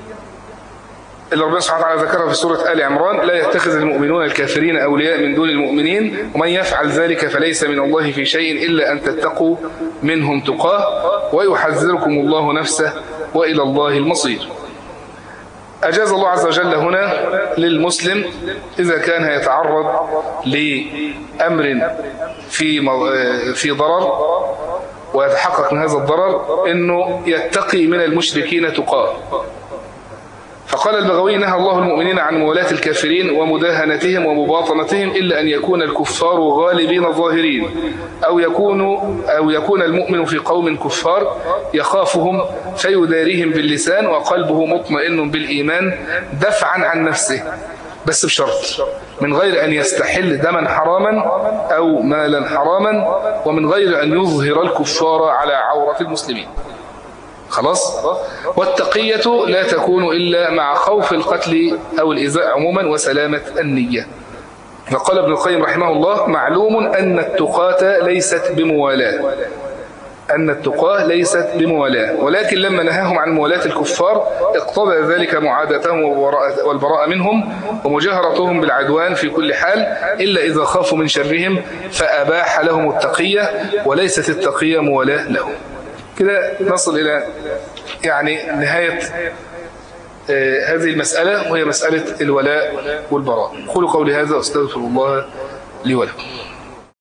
اللي ربنا سبحانه وتعالى ذكرها في سورة آل عمران لا يتخذ المؤمنون الكافرين أولياء من دون المؤمنين ومن يفعل ذلك فليس من الله في شيء إلا أن تتقوا منهم تقاه ويحذركم الله نفسه وإلى الله المصير أجاز الله عز وجل هنا للمسلم إذا كان يتعرض لأمر في في ضرر ويتحقق من هذا الضرر أنه يتقي من المشركين تقاه فقال البغوي نهى الله المؤمنين عن مولاة الكافرين ومداهنتهم ومباطنتهم إلا أن يكون الكفار غالبين ظاهرين أو يكون, أو يكون المؤمن في قوم كفار يخافهم فيداريهم باللسان وقلبه مطمئن بالإيمان دفعا عن نفسه بس بشرط من غير أن يستحل دما حراما أو مالا حراما ومن غير أن يظهر الكفار على عورة المسلمين خلاص والتقية لا تكون إلا مع خوف القتل أو الإزاء عموما وسلامة النية فقال ابن القيم رحمه الله معلوم أن التقاة ليست بموالاة أن التقاة ليست بموالاة ولكن لما نهاهم عن موالاة الكفار اقتضى ذلك معادتهم والبراءة منهم ومجاهرتهم بالعدوان في كل حال إلا إذا خافوا من شرهم فأباح لهم التقية وليست التقية موالاة لهم كده نصل إلى يعني نهاية آه، هذه المسألة وهي مسألة الولاء والبراء قولوا قولي هذا أستغفر الله لي ولكم